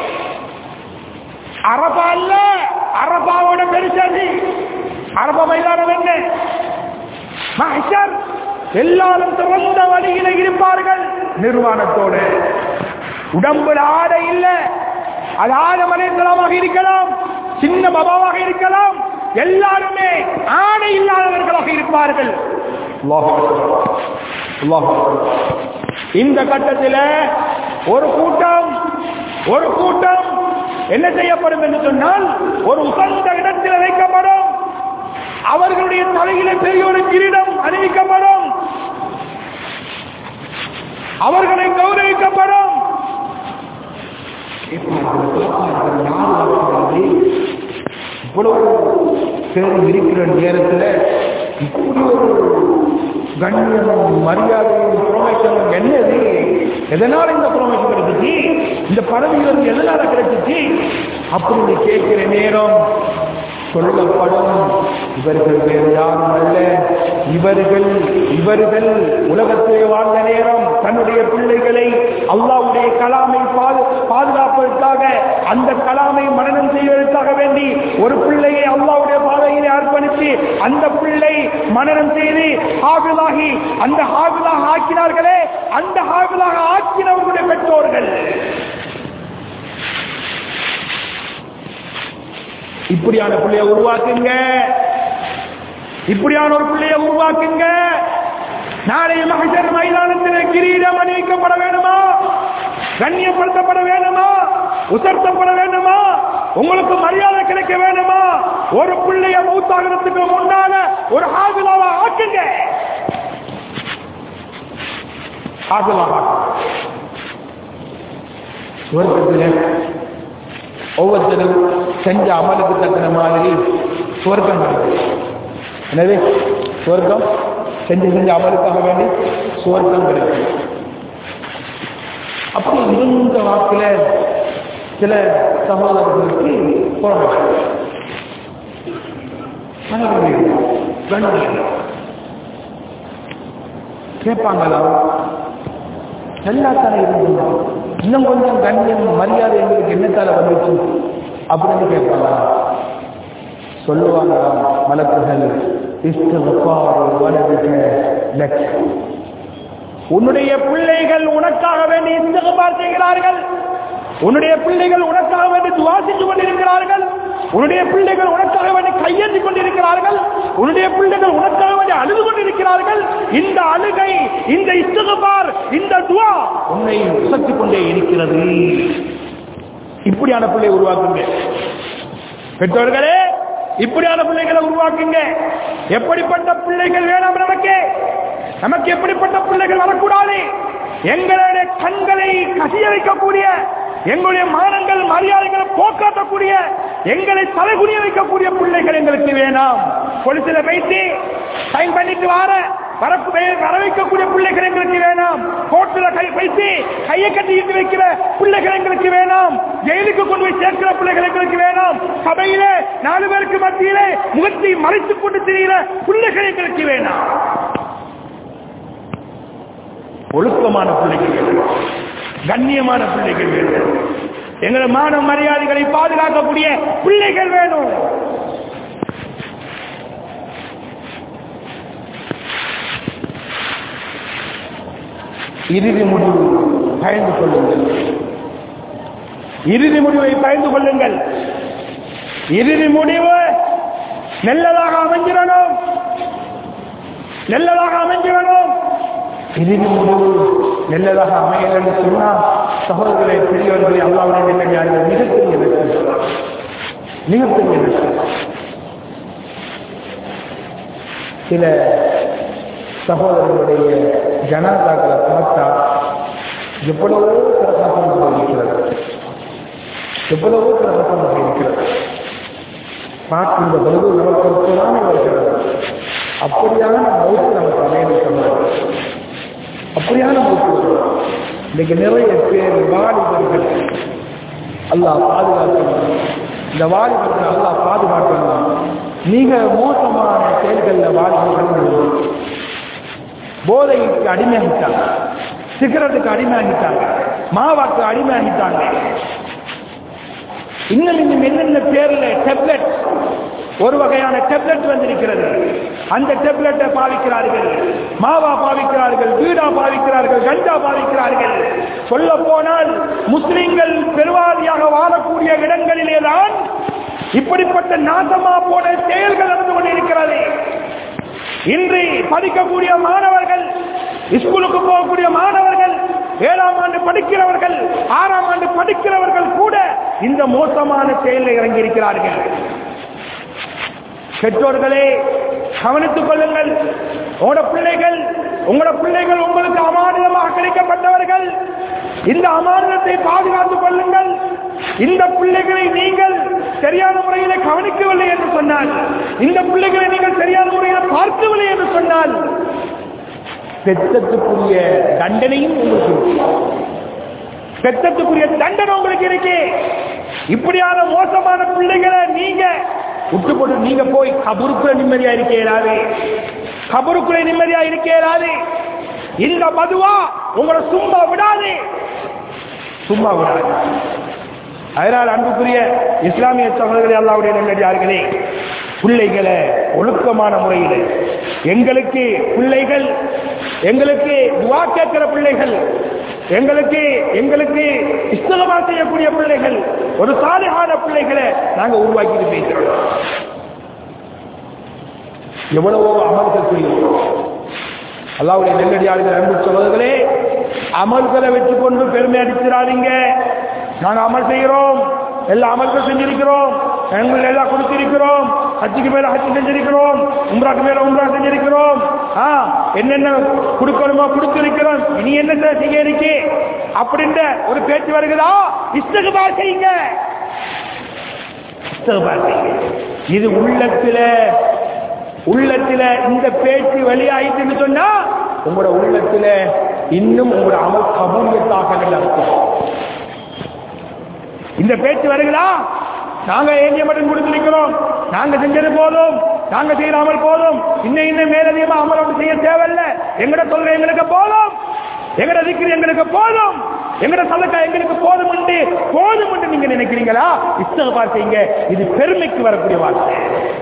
அரபா அல்ல அரபாவோட பெருசதி அரபா மைதானம் என்ன மஹ்ஷர் எல்லாரும் சிறந்த வழியில இருப்பார்கள் நிர்வாணத்தோடு உடம்புல ஆடை இல்ல அது ஆடமலைத்தலமாக இருக்கலாம் சின்ன பபாவாக இருக்கலாம் எல்லாருமே ஆடை இல்லாதவர்களாக இருப்பார்கள் அல்லாஹ் அக்பர். அல்லாஹ் அக்பர். இந்த கட்டத்தில் ஒரு கூட்டம் ஒரு கூட்டம் என்ன செய்யப்படும் என்று சொன்னால் ஒரு உகந்த இடத்தில் வைக்கப்படும் அவர்களுடைய தலையில பெரிய ஒரு கிரீடம் அணிவிக்கப்படும் அவர்களை கௌரவிக்கப்படும் இவ்வளவு பேர் இருக்கிற நேரத்தில் இப்படி ஒரு கண்ணியமும் மரியாதையும் ப்ரொமோஷனும் என்னது எதனால இந்த ப்ரொமோஷன் கிடைச்சிச்சு இந்த பதவி வந்து எதனால கிடைச்சிச்சு அப்படின்னு கேட்கிற நேரம் சொல்லப்படும் இவர்கள் வேறு யாரும் அல்ல இவர்கள் இவர்கள் உலகத்திலே வாழ்ந்த நேரம் தன்னுடைய பிள்ளைகளை அல்லாவுடைய கலாமை பாது- பாதுகாப்பதற்காக அந்த கலாமை மனனம் செய்வதற்காக வேண்டி ஒரு பிள்ளையை அல்லாவுடைய பாதையிலே அர்ப்பணித்து அந்த பிள்ளை மனனம் செய்து ஹாபிலாகி அந்த ஹாபிலாக ஆக்கினார்களே அந்த ஹாபிலாக ஆக்கினவர்களுடைய பெற்றோர்கள் இப்படியான பிள்ளையை உருவாக்குங்க இப்படியான ஒரு பிள்ளையை உருவாக்குங்க நாளைய மகசர் மைதானத்தில் கிரீடம் அணிவிக்கப்பட வேண்டுமா கண்ணியப்படுத்தப்பட வேண்டுமா உசர்த்தப்பட வேண்டுமா உங்களுக்கு மரியாதை கிடைக்க வேண்டுமா ஒரு பிள்ளைய மூத்தாகிறதுக்கு முன்னால ஒரு ஆகுலாவா ஆக்குங்க ஆகுலாவா சுவர்க்கத்தில் ஒவ்வொருத்தரும் செஞ்ச அமலுக்கு தக்கின மாதிரி சுவர்க்கம் கிடைக்கும் எனவே சுவர்க்கம் செஞ்சு செஞ்ச அமலுக்காக வேண்டி சுவர்க்கம் கிடைக்கும் அப்படி இருந்த வாக்கில் சில சகோதரர்களுக்கு போராட்டம் கேட்பாங்களா நல்லா தானே இருந்தீங்க இன்னும் கொஞ்சம் கண்ணியம் மரியாதை எங்களுக்கு என்னத்தால வந்துச்சு அப்படின்னு கேட்பாங்க சொல்லுவாங்க மலக்குகள் இஸ்திஃபார் வலதுக லக். உன்னுடைய பிள்ளைகள் உனக்காக வேண்டி இஸ்திஃபார் செய்கிறார்கள் உன்னுடைய பிள்ளைகள் உனக்காக வேண்டி துவா செஞ்சு கொண்டிருக்கிறார்கள் உன்னுடைய பிள்ளைகள் உனக்காக வேண்டி கையேந்தி கொண்டிருக்கிறார்கள் உன்னுடைய பிள்ளைகள் உனக்காக வேண்டி அழுது கொண்டிருக்கிறார்கள் இந்த அழுகை இந்த இஸ்திஃபார் இந்த துவா உன்னை உசத்திக் கொண்டே இருக்கிறது இப்படியான பிள்ளை உருவாக்குங்க பெற்றோர்களே இப்படியான பிள்ளைகளை உருவாக்குங்க எப்படிப்பட்ட பிள்ளைகள் வேணும் நமக்கு நமக்கு எப்படிப்பட்ட பிள்ளைகள் வரக்கூடாது எங்களுடைய கண்களை கசிய வைக்கக்கூடிய எங்களுடைய மானங்கள் மரியாதைகளை போக்காட்டக்கூடிய எங்களை தலைகுனிய வைக்கக்கூடிய பிள்ளைகள் எங்களுக்கு வேணாம் பொலிசில வைத்து சைன் பண்ணிட்டு வார வரக்கு வே- வர வைக்கக்கூடிய பிள்ளைகள் எங்களுக்கு வேணாம் கோர்ட்டுல கை வைத்து கையை கட்டிட்டு வைக்கிற பிள்ளைகள் எங்களுக்கு வேணாம் ஜெயிலுக்கு கொண்டு போய் சேர்க்கிற பிள்ளைகள் எங்களுக்கு வேணாம் சபையிலே நாலு பேருக்கு மத்தியிலே முகத்தை மறைத்துக் கொண்டு திரிகிற பிள்ளைகள் எங்களுக்கு வேணாம் ஒழுக்கமான பிள்ளைகள் வேணும் கண்ணியமான பிள்ளைகள் வேணும் எங்களை மான மரியாதைகளை பாதுகாக்கக்கூடிய பிள்ளைகள் வேணும் இறுதி முடிவு பயந்து கொள்ளுங்கள் இறுதி முடிவை பயந்து கொள்ளுங்கள் இறுதி முடிவு நல்லதாக அமைஞ்சிடணும் நல்லதாக அமைஞ்சிடணும் இறுதி முடிவு நல்லதாக அமையலன்னு சொன்னா சகோதரர்களை பெரியவர்களை அல்லாவுடைய நல்லடியார்கள் மிகப்பெரிய வெற்றி மிகப்பெரிய வெற்றி சில சகோதரர்களுடைய ஜனாதாக்களை பார்த்தா எவ்வளவோ பிரகாசமாக இருக்கிறது எவ்வளவோ பிரகாசமாக இருக்கிறது பார்க்கின்ற பொழுது நமக்கு ஒரு பொறாமை வருகிறது அப்படியான மௌத்து நமக்கு அமையணும் சொன்னார் அப்படியான மௌத்து வருகிறது இன்னைக்கு நிறைய பேர் வாலிபர்கள் அல்லாஹ் பாதுகாக்கணும் இந்த வாலிபர்கள் அல்லாஹ் பாதுகாக்கணும் மிக மோசமான செயல்களில் வாலிபர்கள் போதைக்கு அடிமையாகிட்டாங்க சிகரெட்டுக்கு அடிமையாகிட்டாங்க மாவாக்கு அடிமையாகிட்டாங்க இன்னும் இன்னும் என்னென்ன பேர்ல டெப்லெட் ஒரு வகையான டெப்லெட் வந்திருக்கிறது அந்த டெப்லெட்டை பாவிக்கிறார்கள் மாவா பாவிக்கிறார்கள் பீடா பாவிக்கிறார்கள் கஞ்சா பாவிக்கிறார்கள் சொல்ல போனால் முஸ்லிம்கள் பெருவாரியாக வாழக்கூடிய இடங்களிலே தான் இப்படிப்பட்ட நாசமா போன செயல்கள் நடந்து கொண்டிருக்கிறது இன்று படிக்கக்கூடிய மாணவர்கள் ஸ்கூலுக்கு போகக்கூடிய மாணவர்கள் ஏழாம் ஆண்டு படிக்கிறவர்கள் ஆறாம் ஆண்டு படிக்கிறவர்கள் கூட இந்த மோசமான செயலில் இறங்கியிருக்கிறார்கள் பெற்றோர்களே கவனித்துக் கொள்ளுங்கள் உங்களோட பிள்ளைகள் உங்களோட பிள்ளைகள் உங்களுக்கு அமானிதமாக கிடைக்கப்பட்டவர்கள் இந்த அமானிதத்தை பாதுகாத்துக் கொள்ளுங்கள் இந்த பிள்ளைகளை நீங்கள் சரியான முறையில கவனிக்கவில்லை என்று சொன்னால் இந்த பிள்ளைகளை நீங்கள் சரியான முறையில பார்க்கவில்லை என்று சொன்னால் பெத்தத்துக்குரிய தண்டனையும் உங்களுக்கு இருக்கு. பெத்தத்துக்குரிய தண்டனை உங்களுக்கு இருக்கு இப்படியான மோசமான பிள்ளைகளை நீங்க விட்டு போட்டு நீங்க போய் கபருக்குள்ள நிம்மதியா இருக்கீங்களாவே கபருக்குள்ளே நிம்மதியா இருக்கேடாது இந்த மதுவா உங்களை சும்மா விடாது சும்மா விடாது அதனால் அன்புக்குரிய இஸ்லாமிய சகோதரர்களே அல்லாவுடைய நல்லடியார்களே பிள்ளைகளை ஒழுக்கமான முறையில் எங்களுக்கு பிள்ளைகள் எங்களுக்கு துவா கேட்கிற பிள்ளைகள் எங்களுக்கு எங்களுக்கு இஸ்தகமா செய்யக்கூடிய பிள்ளைகள் ஒரு சாலையான பிள்ளைகளை நாங்க உருவாக்கிட்டு பேசுறோம் எவ்வளவோ அமல்கள் செய்யும் அல்லாவுடைய நெல்லடியாளர்கள் அன்பு சகோதரர்களே அமல்களை வச்சுக்கொண்டு பெருமை அடிச்சிடாதீங்க நாங்க அமல் செய்கிறோம் எல்லா அமல்கள் செஞ்சிருக்கிறோம் எங்களை எல்லாம் கொடுத்திருக்கிறோம் ஹஜ்ஜுக்கு மேல ஹஜ்ஜு செஞ்சிருக்கிறோம் உம்ராக்கு மேல உம்ரா செஞ்சிருக்கிறோம் ஆ என்னென்ன கொடுக்கணுமோ கொடுத்திருக்கிறோம் இனி என்ன சார் செய்ய இருக்கு அப்படின்ற ஒரு பேச்சு வருகிறதா இஸ்தகுபா செய்யுங்க இஸ்தகுபா செய்யுங்க இது உள்ளத்துல உள்ளத்துல இந்த பேச்சு வெளியாயிட்டுன்னு சொன்னா உங்களோட உள்ளத்துல இன்னும் உங்களோட அமல் கபூலியத்தாக அர்த்தம் இந்த பேச்சு வருகிறா நாங்க ஏந்திய மட்டும் கொடுத்திருக்கிறோம் நாங்க செஞ்சது போதும் நாங்க செய்யாமல் போதும் இன்னும் இன்னும் மேலதிகமா அமல் ஒன்று செய்ய தேவையில்ல எங்கட சொல்ற எங்களுக்கு போதும் எங்கட திக்கிற எங்களுக்கு போதும் எங்கட சதக்கா எங்களுக்கு போதும் என்று போதும் என்று நீங்க நினைக்கிறீங்களா இஸ்தகபா செய்யுங்க இது பெருமைக்கு வரக்கூடிய வார்த்தை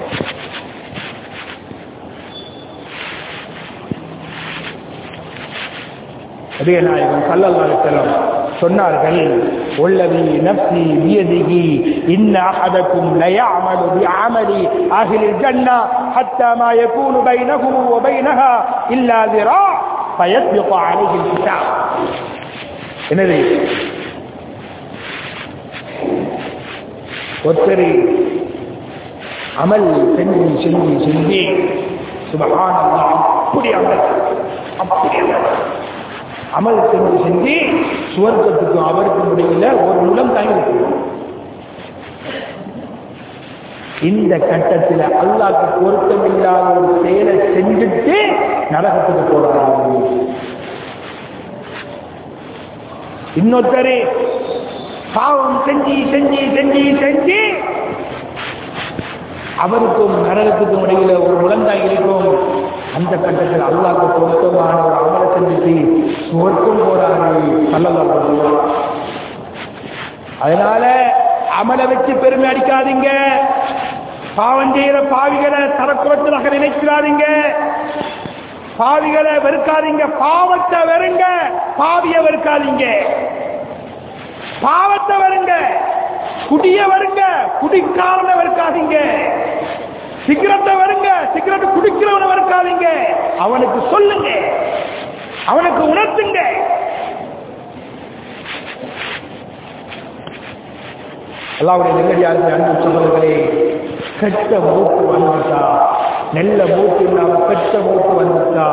நபிகநாயகம் ஸல்லல்லாஹு அலைஹி வஸல்லம் சொன்னார்கள் உள்ளதி நப்சி பியதிஹி இன்ன அஹதக்கும் லயஅமலு பிஅமலி அஹ்லில் ஜன்னah hatta ma yakunu bainahu wa bainaha illa zira fayasbiqu alayhi alkitab என்னது ஒருத்தர் அமல் செஞ்சு செஞ்சு செஞ்சு சுபஹானல்லாஹ் அப்படி அமல் அப்படி அமல் அமல் செஞ்சு செஞ்சு சுவர்க்கத்துக்கும் அவருக்கும் முடியல ஒரு முலம் தாங்கி இந்த கட்டத்தில் அல்லாக்கு பொருத்தம் இல்லாத ஒரு செயலை செஞ்சுட்டு நரகத்துக்கு போறாங்க இன்னொருத்தரு பாவம் செஞ்சு செஞ்சு செஞ்சு செஞ்சு அவருக்கும் நரகத்துக்கும் இடையில ஒரு முழந்தாய் இருக்கும் அந்த கட்டத்தில் அல்லாக்கு பொருத்தமான ஒரு அமலை செஞ்சுட்டு சுவர்க்கம் போறாரு அல்லலாம் அதனால அமலை வச்சு பெருமை அடிக்காதீங்க பாவம் செய்யற பாவிகளை தரக்குறத்திலாக நினைக்கிறாதீங்க பாவிகளை வெறுக்காதீங்க பாவத்தை வெறுங்க பாவிய வெறுக்காதீங்க பாவத்தை வருங்க குடிய வருங்க குடிக்காரனை வெறுக்காதீங்க சிகரெட்டை வருங்க சிகரெட் குடிக்கிறவனை வெறுக்காதீங்க அவனுக்கு சொல்லுங்க அவனுக்கு உணர்த்துங்க அல்லாவுடைய நெல்லடியாருக்கு அன்பு சகோதரர்களே கெட்ட மூக்கு வந்துட்டா நெல்ல மூக்கு இல்லாம கெட்ட மூக்கு வந்துட்டா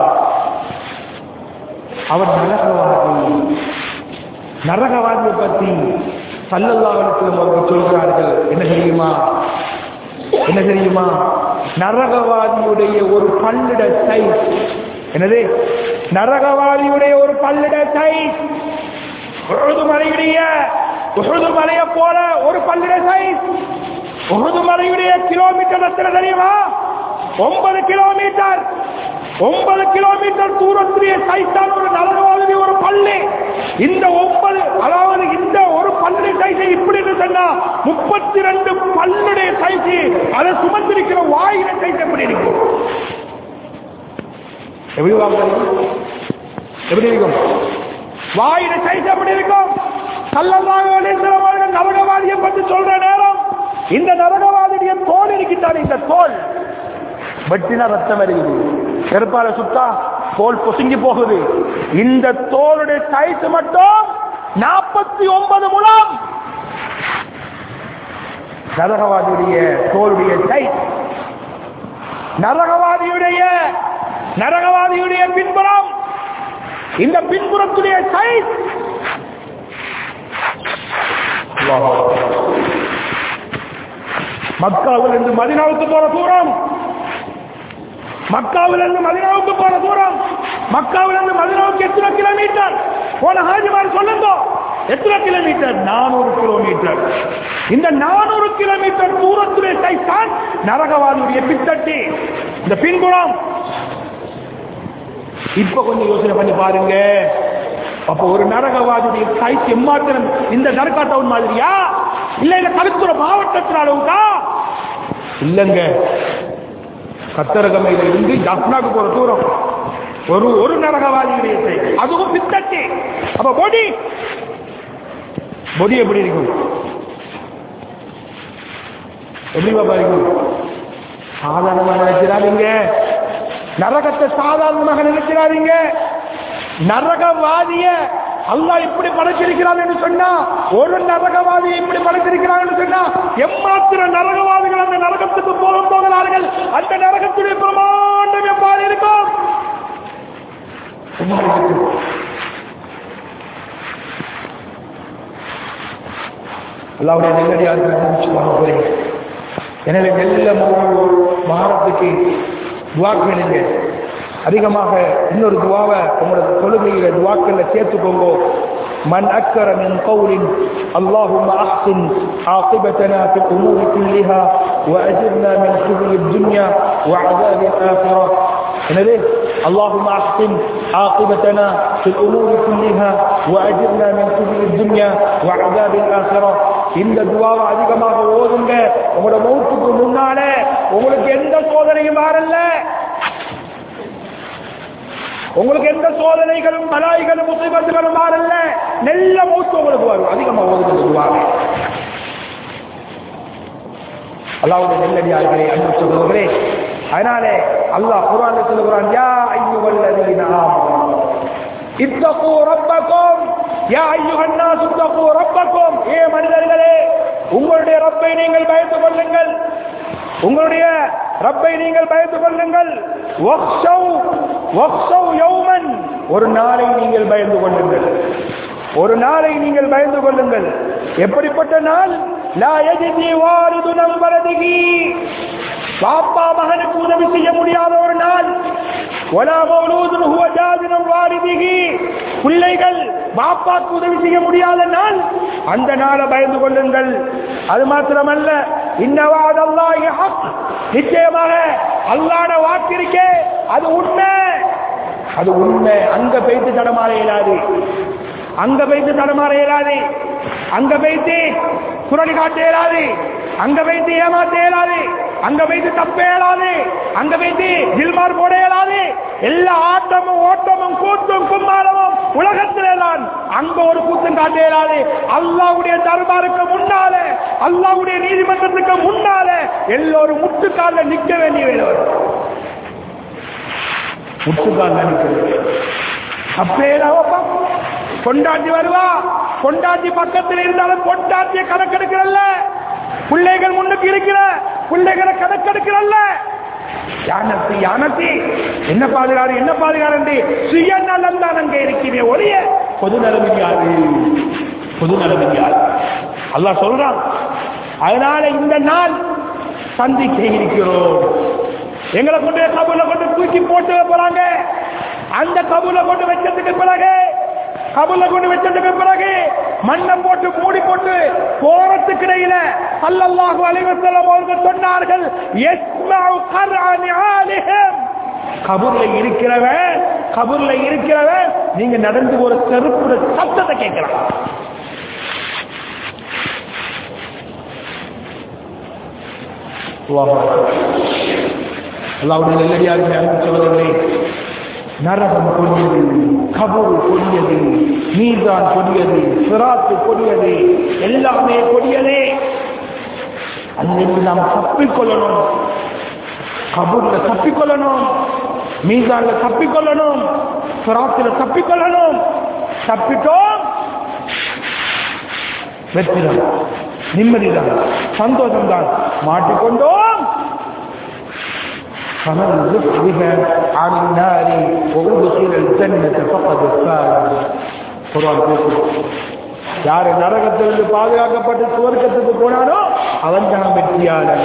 அவன் நரகவாதி நரகவாதியை பற்றி சல்லல்லாவிடத்தில் அவர்கள் சொல்கிறார்கள் என்ன தெரியுமா என்ன தெரியுமா நரகவாதியுடைய ஒரு பல்லிட சைஸ் என்னது நரகவாதியுடைய ஒரு பல்லிட சைஸ் உழுது மலையுடைய உழுது மலையை போல ஒரு பல்லிட சைஸ் உழுது மலையுடைய கிலோமீட்டர் எத்தனை தெரியுமா ஒன்பது கிலோமீட்டர் ஒன்பது கிலோமீட்டர் தூரத்திலே சைத்தான் ஒரு நலவாதி ஒரு பள்ளி இந்த ஒன்பது அதாவது இந்த ஒரு பல்லுடைய சைஸை இப்படி சொன்னா முப்பத்தி ரெண்டு பல்லுடைய சைஸ் அதை சுமந்திருக்கிற வாயில சைஸ் எப்படி இருக்கும் எப்படி வாங்குறது எப்படி இருக்கும் வாயில சைஸ் எப்படி இருக்கும் கள்ளமாக நரகவாதியை பற்றி சொல்ற நேரம் இந்த நரகவாதிய தோல் இருக்கின்றான் இந்த தோல் வெட்டினா ரத்தம் வருகிறது செருப்பால சுத்தா தோல் பொசுங்கி போகுது இந்த தோலுடைய சைஸ் மட்டும் நாற்பத்தி ஒன்பது முழம் நரகவாதியுடைய தோலுடைய சைஸ் நரகவாதியுடைய நரகவாதியுடைய பின்புறம் இந்த பின்புறத்துடைய சைஸ் மக்காவில் இருந்து மதினாவுக்கு போற தூரம் மக்காவில் இருந்து மதினாவுக்கு போற தூரம் மக்காவில் இருந்து மதினாவுக்கு எத்தனை கிலோமீட்டர் போன ஹாஜிமார் சொல்லுங்க எத்தனை கிலோமீட்டர் நானூறு கிலோமீட்டர் இந்த நானூறு கிலோமீட்டர் தூரத்திலே தான் நரகவாதியுடைய பித்தட்டி இந்த பின்புறம் இப்ப கொஞ்சம் யோசனை பண்ணி பாருங்க அப்ப ஒரு நரகவாதியுடைய சைஸ் எம்மாத்திரம் இந்த நரகா டவுன் மாதிரியா இல்ல இந்த கருத்துற மாவட்டத்தில் அளவுக்கா இல்லங்க கத்தரகமையில இருந்து ஜப்னாக்கு போற தூரம் ஒரு ஒரு நரகவாதியுடைய சைஸ் அதுவும் பித்தட்டி அப்ப பொடி பொடி எப்படி இருக்கும் எப்படி பாப்பா இருக்கும் சாதாரணமாக நினைக்கிறாதீங்க நரகத்தை சாதாரணமாக நினைக்கிறாதீங்க நரகவாதிய அல்லாஹ் இப்படி படைச்சிருக்கிறான் என்று சொன்னா ஒரு நரகவாதியை இப்படி படைச்சிருக்கிறான் என்று சொன்னா எம்மாத்திர நரகவாதிகள் அந்த நரகத்துக்கு போகும் போகிறார்கள் அந்த நரகத்துடைய பிரமாண்டம் எவ்வாறு இருக்கும் எவ்வாறு இருக்கும்? அல்லாவுடைய நெல்லடியாக போறீங்க எனவே நல்ல மாறத்துக்கு துவாக்களுங்க அதிகமாக இன்னொரு துவாவை உங்களோட தொழுகையில துவாக்கள்ல சேர்த்துக்கோங்க من أكثر من قول اللهم أحسن عاقبتنا في الأمور كلها وأجرنا من خزي الدنيا وعذاب الآخرة எனவே اللهم أحسن عاقبتنا في الأمور كلها وأجرنا من خزي الدنيا وعذاب الآخرة இந்த துவாவை அதிகமாக ஓதுங்க உங்களோட மௌத்துக்கு முன்னால உங்களுக்கு எந்த சோதனையும் மாறல்ல உங்களுக்கு எந்த சோதனைகளும் மலாய்களும் முசிபத்துகளும் மாறல்ல நல்ல மௌத்து உங்களுக்கு வரும் அதிகமா ஓதுங்க இந்த துவாவை அல்லாவுடைய நெல்லடியார்களே அன்பு சொல்லுவர்களே அதனாலே அல்லாஹ் குரான் சொல்லுகிறான் யா ஐயுவல்லதீன ஆமனு இத்தகு ரப்பக்கும் யா ஐயுஹன் நாஸ் இத்தகு ரப்பக்கும் ஏ மனிதர்களே உங்களுடைய ரப்பை நீங்கள் பயந்து கொள்ளுங்கள் உங்களுடைய ரப்பை நீங்கள் பயந்து கொள்ளுங்கள் வக்ஷவ் வக்ஷவ் யௌமன் ஒரு நாளை நீங்கள் பயந்து கொள்ளுங்கள் ஒரு நாளை நீங்கள் பயந்து கொள்ளுங்கள் எப்படிப்பட்ட நாள் லா யஜிதி வாரிது நம்பரதிகி பாப்பா மகனுக்கு உதவி செய்ய முடியாத ஒரு நாள் ஒலா மௌலூதுன் ஹுவ ஜாதினம் வாரிதிகி பிள்ளைகள் பாப்பாக்கு உதவி செய்ய முடியாத நாள் அந்த நாளை பயந்து கொள்ளுங்கள் அது மாத்திரமல்ல இன்னவாதல்லாஹி ஹக் நிச்சயமாக அல்லாஹ்ட வாக்கிருக்கே அது உண்மை அது உண்மை அங்க பெய்து தடமாற இயலாது அங்க வைத்து தடமாற இயலாது அங்க வைத்து குரல் காட்ட இயலாது அங்க வைத்து ஏமாத்த இயலாது அங்க வைத்து தப்ப இயலாது அங்க வைத்து ஜில்மார் போட இயலாது எல்லா ஆட்டமும் ஓட்டமும் கூத்தும் கும்மாளமும் உலகத்திலே தான் அங்க ஒரு கூத்தும் காட்ட இயலாது அல்லாவுடைய தர்பாருக்கு முன்னால அல்லாவுடைய நீதிமன்றத்துக்கு முன்னால எல்லோரும் முட்டுக்கால நிக்க வேண்டிய வேலை வரும் முட்டுக்கால நிக்க வேண்டிய அப்பேதாவப்பா கொண்டாட்டி வருவா கொண்டாட்டி பக்கத்தில் இருந்தாலும் கொண்டாட்டிய கணக்கெடுக்கிறல்ல பிள்ளைகள் முன்னுக்கு இருக்கிற பிள்ளைகளை கணக்கெடுக்கிறல்ல யானத்தி யானத்தி என்ன பாதுகாரு என்ன பாதுகாரு சுயநலம் தான் அங்கே இருக்கிறே ஒழிய பொது நலம் யாரு பொது நலம் யாரு அல்லாஹ் சொல்றான் அதனால இந்த நாள் சந்திக்க இருக்கிறோம் எங்களை கொண்டு கபூல கொண்டு தூக்கி போட்டு போறாங்க அந்த கபூல கொண்டு வச்சதுக்கு பிறகு கபூல கொண்டு வச்சதுக்கு பிறகு மண்ணை போட்டு மூடி போட்டு போறதுக்கு இடையில அல்லாஹு அலைவசல்லம் அவர்கள் சொன்னார்கள் "யஸ்மஉ கர்அ நிஆலிஹிம்." கபூர்ல இருக்கிறவன் கபூர்ல இருக்கிறவன் நீங்க நடந்து போற செருப்புட சத்தத்தை கேட்கிறான் அல்லாவுடைய நெல்லடியாக அன்பு சோதரர்களே நரகம் கொடியது கபூர் கொடியது மீதான் கொடியது சிராத்து கொடியது எல்லாமே கொடியதே அதிலிருந்து நாம் தப்பிக்கொள்ளணும் கபூர்ல தப்பிக்கொள்ளணும் மீதான்ல தப்பிக்கொள்ளணும் சிராத்துல தப்பிக்கொள்ளணும் தப்பிட்டோம் வெற்றிதான் நிம்மதிதான் சந்தோஷம் தான் மாட்டிக்கொண்டோம் فمن زحزح عن النار وادخل الجنة فقد فاز குர்ஆன் பேசுது யாரு நரகத்திலிருந்து பாதுகாக்கப்பட்டு சுவர்க்கத்துக்கு போனானோ அவன் தான் வெற்றியாளன்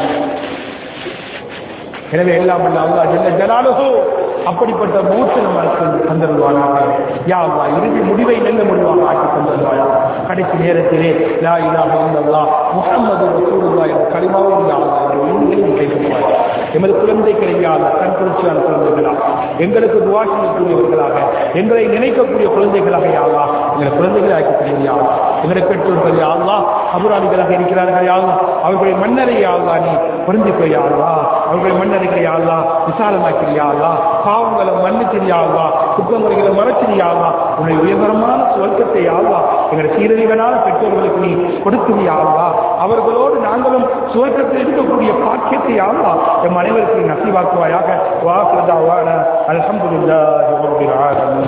எனவே எல்லாம் அல்ல அல்லாஹ் ஜல்ல ஜலாலுஹு அப்படிப்பட்ட மூச்சு நமக்கு தந்தருவானாக யா அல்லாஹ் இறுதி முடிவை நல்ல முடிவாக ஆக்கி தந்தருவாயா கடைசி நேரத்திலே லா இலாஹ இல்லல்லாஹ் முகமது ரசூலுல்லாஹ் என்ற கலிமாவும் யாழ்லா என்ற உண்மையை கைப்பற்றார் எமது குழந்தைகளை யாழ்லா கண் குளிர்ச்சியான குழந்தைகளா எங்களுக்கு துவாசிக்கக்கூடியவர்களாக எங்களை நினைக்கக்கூடிய குழந்தைகளாக யாழ்லா எங்களை குழந்தைகளை ஆக்கக்கூடிய யாழ்லா எங்களுடைய பெற்றோர்கள் யாழ்லா அபுராணிகளாக இருக்கிறார்கள் யாழ்லா அவர்களுடைய மன்னரை யாழ்லா நீ பொருந்திக்கோ யாழ்லா அவர்களுடைய மன்னரைகளை யாழ்லா விசாலமாக்கிறியாள்லா பாவங்களை மன்னிச்சிரியாள்லா குற்றமுறைகளை மறைச்சிரியாள்லா உன்னை உயர்தரமான சுவர்க்கத்தை யாழ்லா எங்களுடைய சீரழிவனான பெற்றோர்களுக்கு நீ கொடுக்கிறியாள்லா அவர்களோடு நாங்களும் சுவர்க்கத்தில் இருக்கக்கூடிய பாக்கியத்தை யாழ்லா எம் அனைவருக்கு நசிவாக்குவாயாக வாக்குதாவான அல்ஹம்துலில்லாஹி ரப்பில் ஆலமீன்